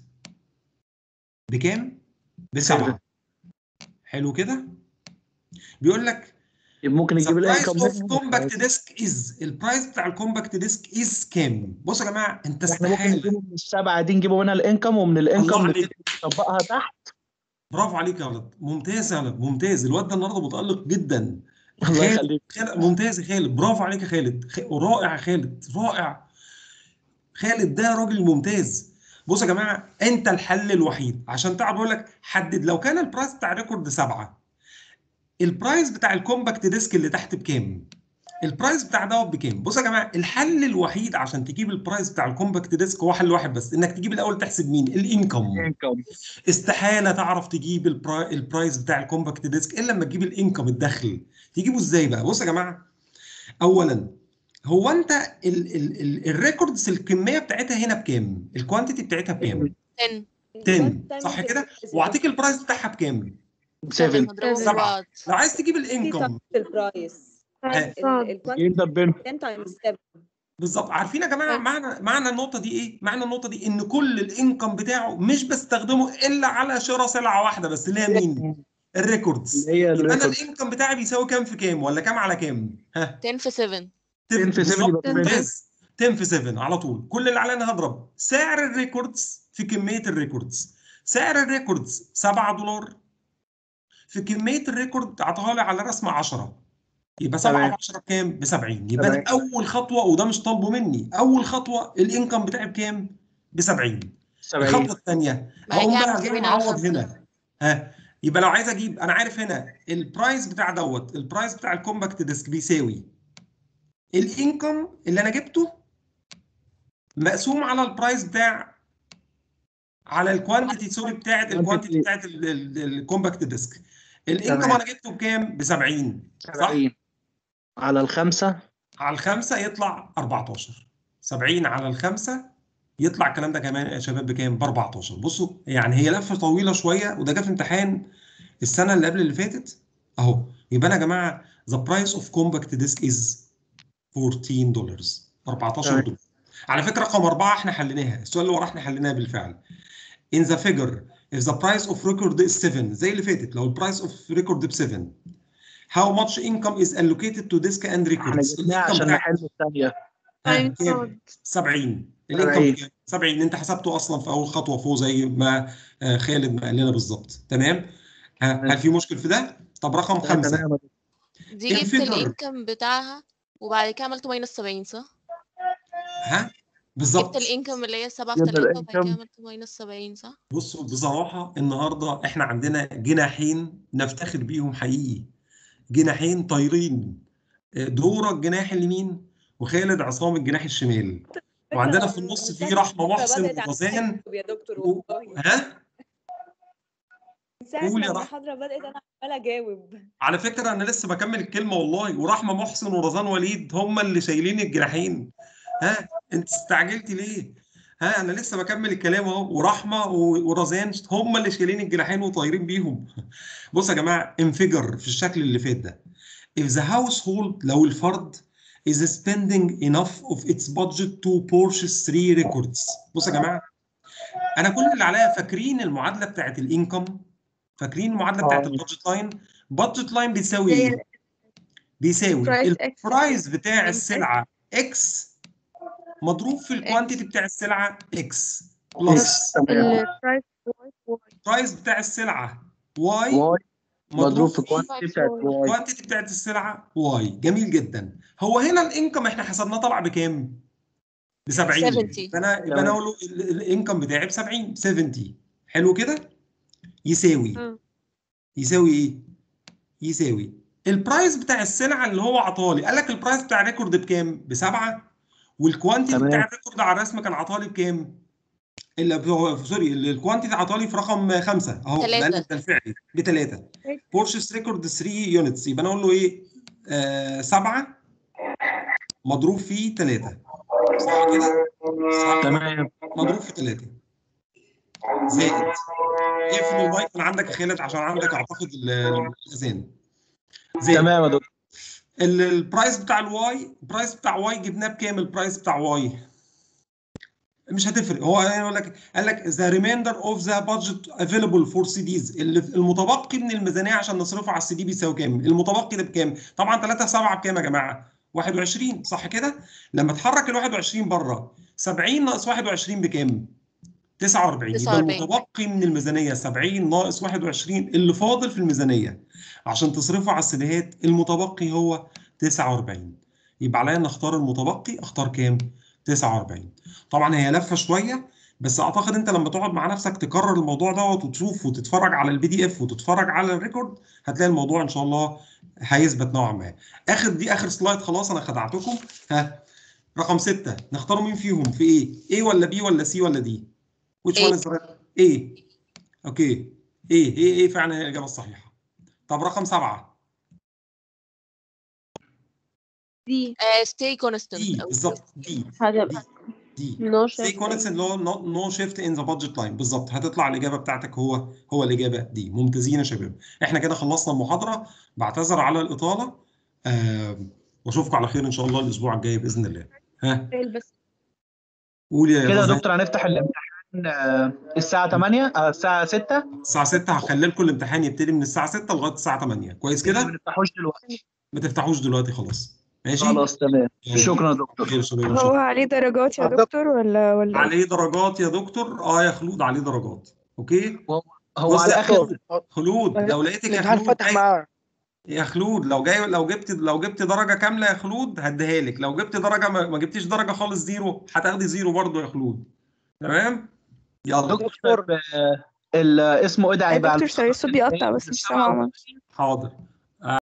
بكام؟ بسبعة حلو كده؟ بيقول لك ممكن The نجيب price الانكم of compact disk is البرايس بتاع الكومباكت ديسك is كام؟ بصوا يا جماعة انت احنا ممكن استحالة نجيبه من السبعة دي نجيبه منها الانكم ومن الله الانكم عليك. نبتدي نطبقها تحت برافو عليك يا ولد ممتاز يا ولد ممتاز الواد ده النهارده متألق جدا الله خالد يخليك خالد ممتاز يا خالد برافو عليك يا خالد خ... رائع يا خالد رائع خالد ده راجل ممتاز بصوا يا جماعه انت الحل الوحيد عشان تعرف اقول لك حدد لو كان البرايس بتاع الريكورد سبعه البرايس بتاع الكومباكت ديسك اللي تحت بكام؟ البرايس بتاع دوت بكام؟ بصوا يا جماعه الحل الوحيد عشان تجيب البرايس بتاع الكومباكت ديسك هو حل واحد بس انك تجيب الاول تحسب مين؟ الانكم انكم استحاله تعرف تجيب البرا... البرايس بتاع الكومباكت ديسك الا لما تجيب الانكم الدخل تجيبه ازاي بقى بص يا جماعه اولا هو انت ال... ال... ال... الريكوردز الكميه بتاعتها هنا بكام الكوانتيتي بتاعتها بكام 10 10 صح كده واعطيك البرايس بتاعها بكام 7 نضربهم سبعة. ببعض لو عايز تجيب الانكم البرايس ها. يبدا بينهم 10 تايمز 7 بالظبط عارفين يا جماعه معنى معنى النقطه دي ايه معنى النقطه دي ان كل الانكم بتاعه مش بستخدمه الا على شراء سلعه واحده بس اللي هي مين الريكوردز اللي هي يبقى انا الريكورد الانكم بتاعي بيساوي كام في كام ولا كام على كام ها 10 في 7 10 في 7 بالظبط، يبقى ممتاز 10 في 7 على طول كل اللي علينا هضرب سعر الريكوردز في كميه الريكوردز سعر الريكوردز 7 دولار في كميه الريكورد عطاها لي على رسمه 10 يبقى 7 تمام. في 10 بكام؟ ب 70 يبقى أنا تمام. اول خطوه وده مش طالبه مني اول خطوه الانكم بتاعي بكام؟ ب 70 70 الخطوه الثانيه بعد هقوم كده بقى هنجيب جاي هنا معوض خمسة. هنا ها يبقى لو عايز اجيب انا عارف هنا البرايس بتاع دوت البرايس بتاع الكومباكت ديسك بيساوي الانكم اللي انا جبته مقسوم على البرايس بتاع على الكوانتيتي سوري بتاعت الكوانتيتي بتاعت الكومباكت ديسك الانكم تمام. انا جبته بكام؟ ب 70 صح؟ 70 على الخمسة على الخمسه يطلع 14 70 على الخمسه يطلع الكلام ده كمان يا شباب بكام؟ ب 14 بصوا يعني هي لفه طويله شويه وده جه في امتحان السنه اللي قبل اللي فاتت اهو يبقى انا يا جماعه the price of compact disk is 14 دولار 14 تمام. دولار على فكره رقم اربعه احنا حليناها السؤال اللي وراه احنا حليناها بالفعل in the figure if the price of record is 7 زي اللي فاتت لو البرايس اوف ريكورد ب 7 how much income is allocated to disk and احنا records جبناها الانكم عشان بتاع نحل الثانية ها، تايم كام؟ كود 70 الانكم 70. بكام؟ 70 انت حسبته اصلا في اول خطوه فوق زي ما آه، خالد ما قال لنا بالظبط تمام ها، هل في مشكل في ده؟ طب رقم خمسه تمام دي جبت الفيجر. الانكم بتاعها وبعد كده عملته ماينس 70 صح؟ ها جبت بالظبط الانكم اللي هي 7 في جبنا 3 وبعد كده الإنكم. عملته ماينس 70 صح؟ بصوا بصراحه النهارده احنا عندنا جناحين نفتخر بيهم حقيقي جناحين طايرين آه، دورة الجناح اليمين وخالد عصام الجناح الشمال وعندنا في النص في رحمه محسن بدأت على وغزان الحاسب يا دكتور و- والله ها من ساعة قول ما يا رحمة. المحاضرة بدأت أنا عمالة أجاوب على فكره انا لسه بكمل الكلمه والله ورحمه محسن ورزان وليد هم اللي شايلين الجناحين ها انت استعجلتي ليه ها انا لسه بكمل الكلام اهو ورحمه و- ورزان هم اللي شايلين الجناحين وطايرين بيهم بص يا جماعه انفجر في الشكل اللي فات ده if the household لو الفرد is spending enough of its budget to purchase three records بص يا جماعه انا كل اللي عليا فاكرين المعادله بتاعت الانكم فاكرين المعادله بتاعت آه. البادجت لاين بادجت لاين بيساوي هي ايه بيساوي price X. البرايس بتاع X. السلعه اكس مضروب في الكوانتيتي بتاع السلعه اكس بلس تمام البرايس واي واي البرايس بتاع السلعه واي واي مضروب في في الكوانتيتي بتاعت واي الكوانتيتي بتاعت السلعه واي جميل جدا هو هنا الانكم احنا حسبناه طلع بكام؟ ب 70 70. يبقى انا يبقى انا اقول له ال- ال- الانكم بتاعي ب 70 70 حلو كده؟ يساوي اه يساوي ايه؟ يساوي البرايس بتاع السلعه اللي هو عطالي قال لك البرايس بتاع الريكورد بكام؟ بسبعه والكوانتيتي تمام. بتاع الريكورد على الرسم كان عطالي بكام؟ اللي هو سوري ال- الكوانتيتي عطالي في رقم خمسه اهو تلاتة. ده ده الفعلي بثلاثه بورشس ريكورد 3 يونتس يبقى انا اقول له ايه؟ آه سبعه مضروب في ثلاثه صح كده؟ صح تمام مضروب في ثلاثه زائد اقفل المايك من عندك يا خالد عشان عندك اعتقد ال- الاذان زائد تمام يا دكتور ال- البرايس بتاع الواي البرايس بتاع واي جبناه بكام البرايس بتاع واي مش هتفرق هو يقول لك قال لك ذا ريميندر اوف ذا بادجت افيلبل فور سي ديز المتبقي من الميزانيه عشان نصرفه على السي دي بيساوي كام المتبقي ده بكام طبعا 3 7 بكام يا جماعه 21 صح كده لما تحرك ال 21 بره 70 ناقص 21 بكام 49 يبقى 49. المتبقي من الميزانيه 70 ناقص 21 اللي فاضل في الميزانيه عشان تصرفه على السيديهات المتبقي هو 49 يبقى عليا ان اختار المتبقي اختار كام 49 طبعا هي لفه شويه بس اعتقد انت لما تقعد مع نفسك تكرر الموضوع دوت وتشوف وتتفرج على البي دي اف وتتفرج على الريكورد هتلاقي الموضوع ان شاء الله هيثبت نوعا ما اخر دي اخر سلايد خلاص انا خدعتكم ها رقم ستة نختاروا مين فيهم في ايه ايه ولا بي ولا سي ولا دي which A. one is right ايه اوكي ايه ايه ايه فعلا هي الاجابه الصحيحه طب رقم سبعة دي آه stay constant دي أو بالظبط دي هتبقى دي نو سي كونتس اللي هو نو شيفت ان ذا بادجت لاين بالظبط هتطلع الاجابه بتاعتك هو هو الاجابه دي ممتازين يا شباب احنا كده خلصنا المحاضره بعتذر على الاطاله آه واشوفكم على خير ان شاء الله الاسبوع الجاي باذن الله ها بس قول يا كده يا غزال. دكتور هنفتح الامتحان آه، الساعة 8 آه، الساعة 6 الساعه 6 هخلي لكم الامتحان يبتدي من الساعه 6 لغايه الساعه 8 كويس ما كده نفتحوش دلوقتي ما تفتحوش دلوقتي خلاص ماشي خلاص تمام يلا. شكرا يا دكتور خير يا شباب إن شاء هو الله. عليه درجات يا دكتور ولا ولا إيه؟ عليه درجات يا دكتور اه يا خلود عليه درجات اوكي هو بص على يا اخر خلود لو لقيتك يا الامتحان خلود فتح جاي- معاه يا خلود لو جاي لو جبت لو جبت درجه كامله يا خلود هديها لك لو جبت درجه ما, ما جبتيش درجه خالص زيرو هتاخدي زيرو برضو يا خلود تمام يلا دكتور آه، ال- اسمه ايه ده يا هيبقى دكتور سوري الصوت بيقطع بس مش سامعة عمر. حاضر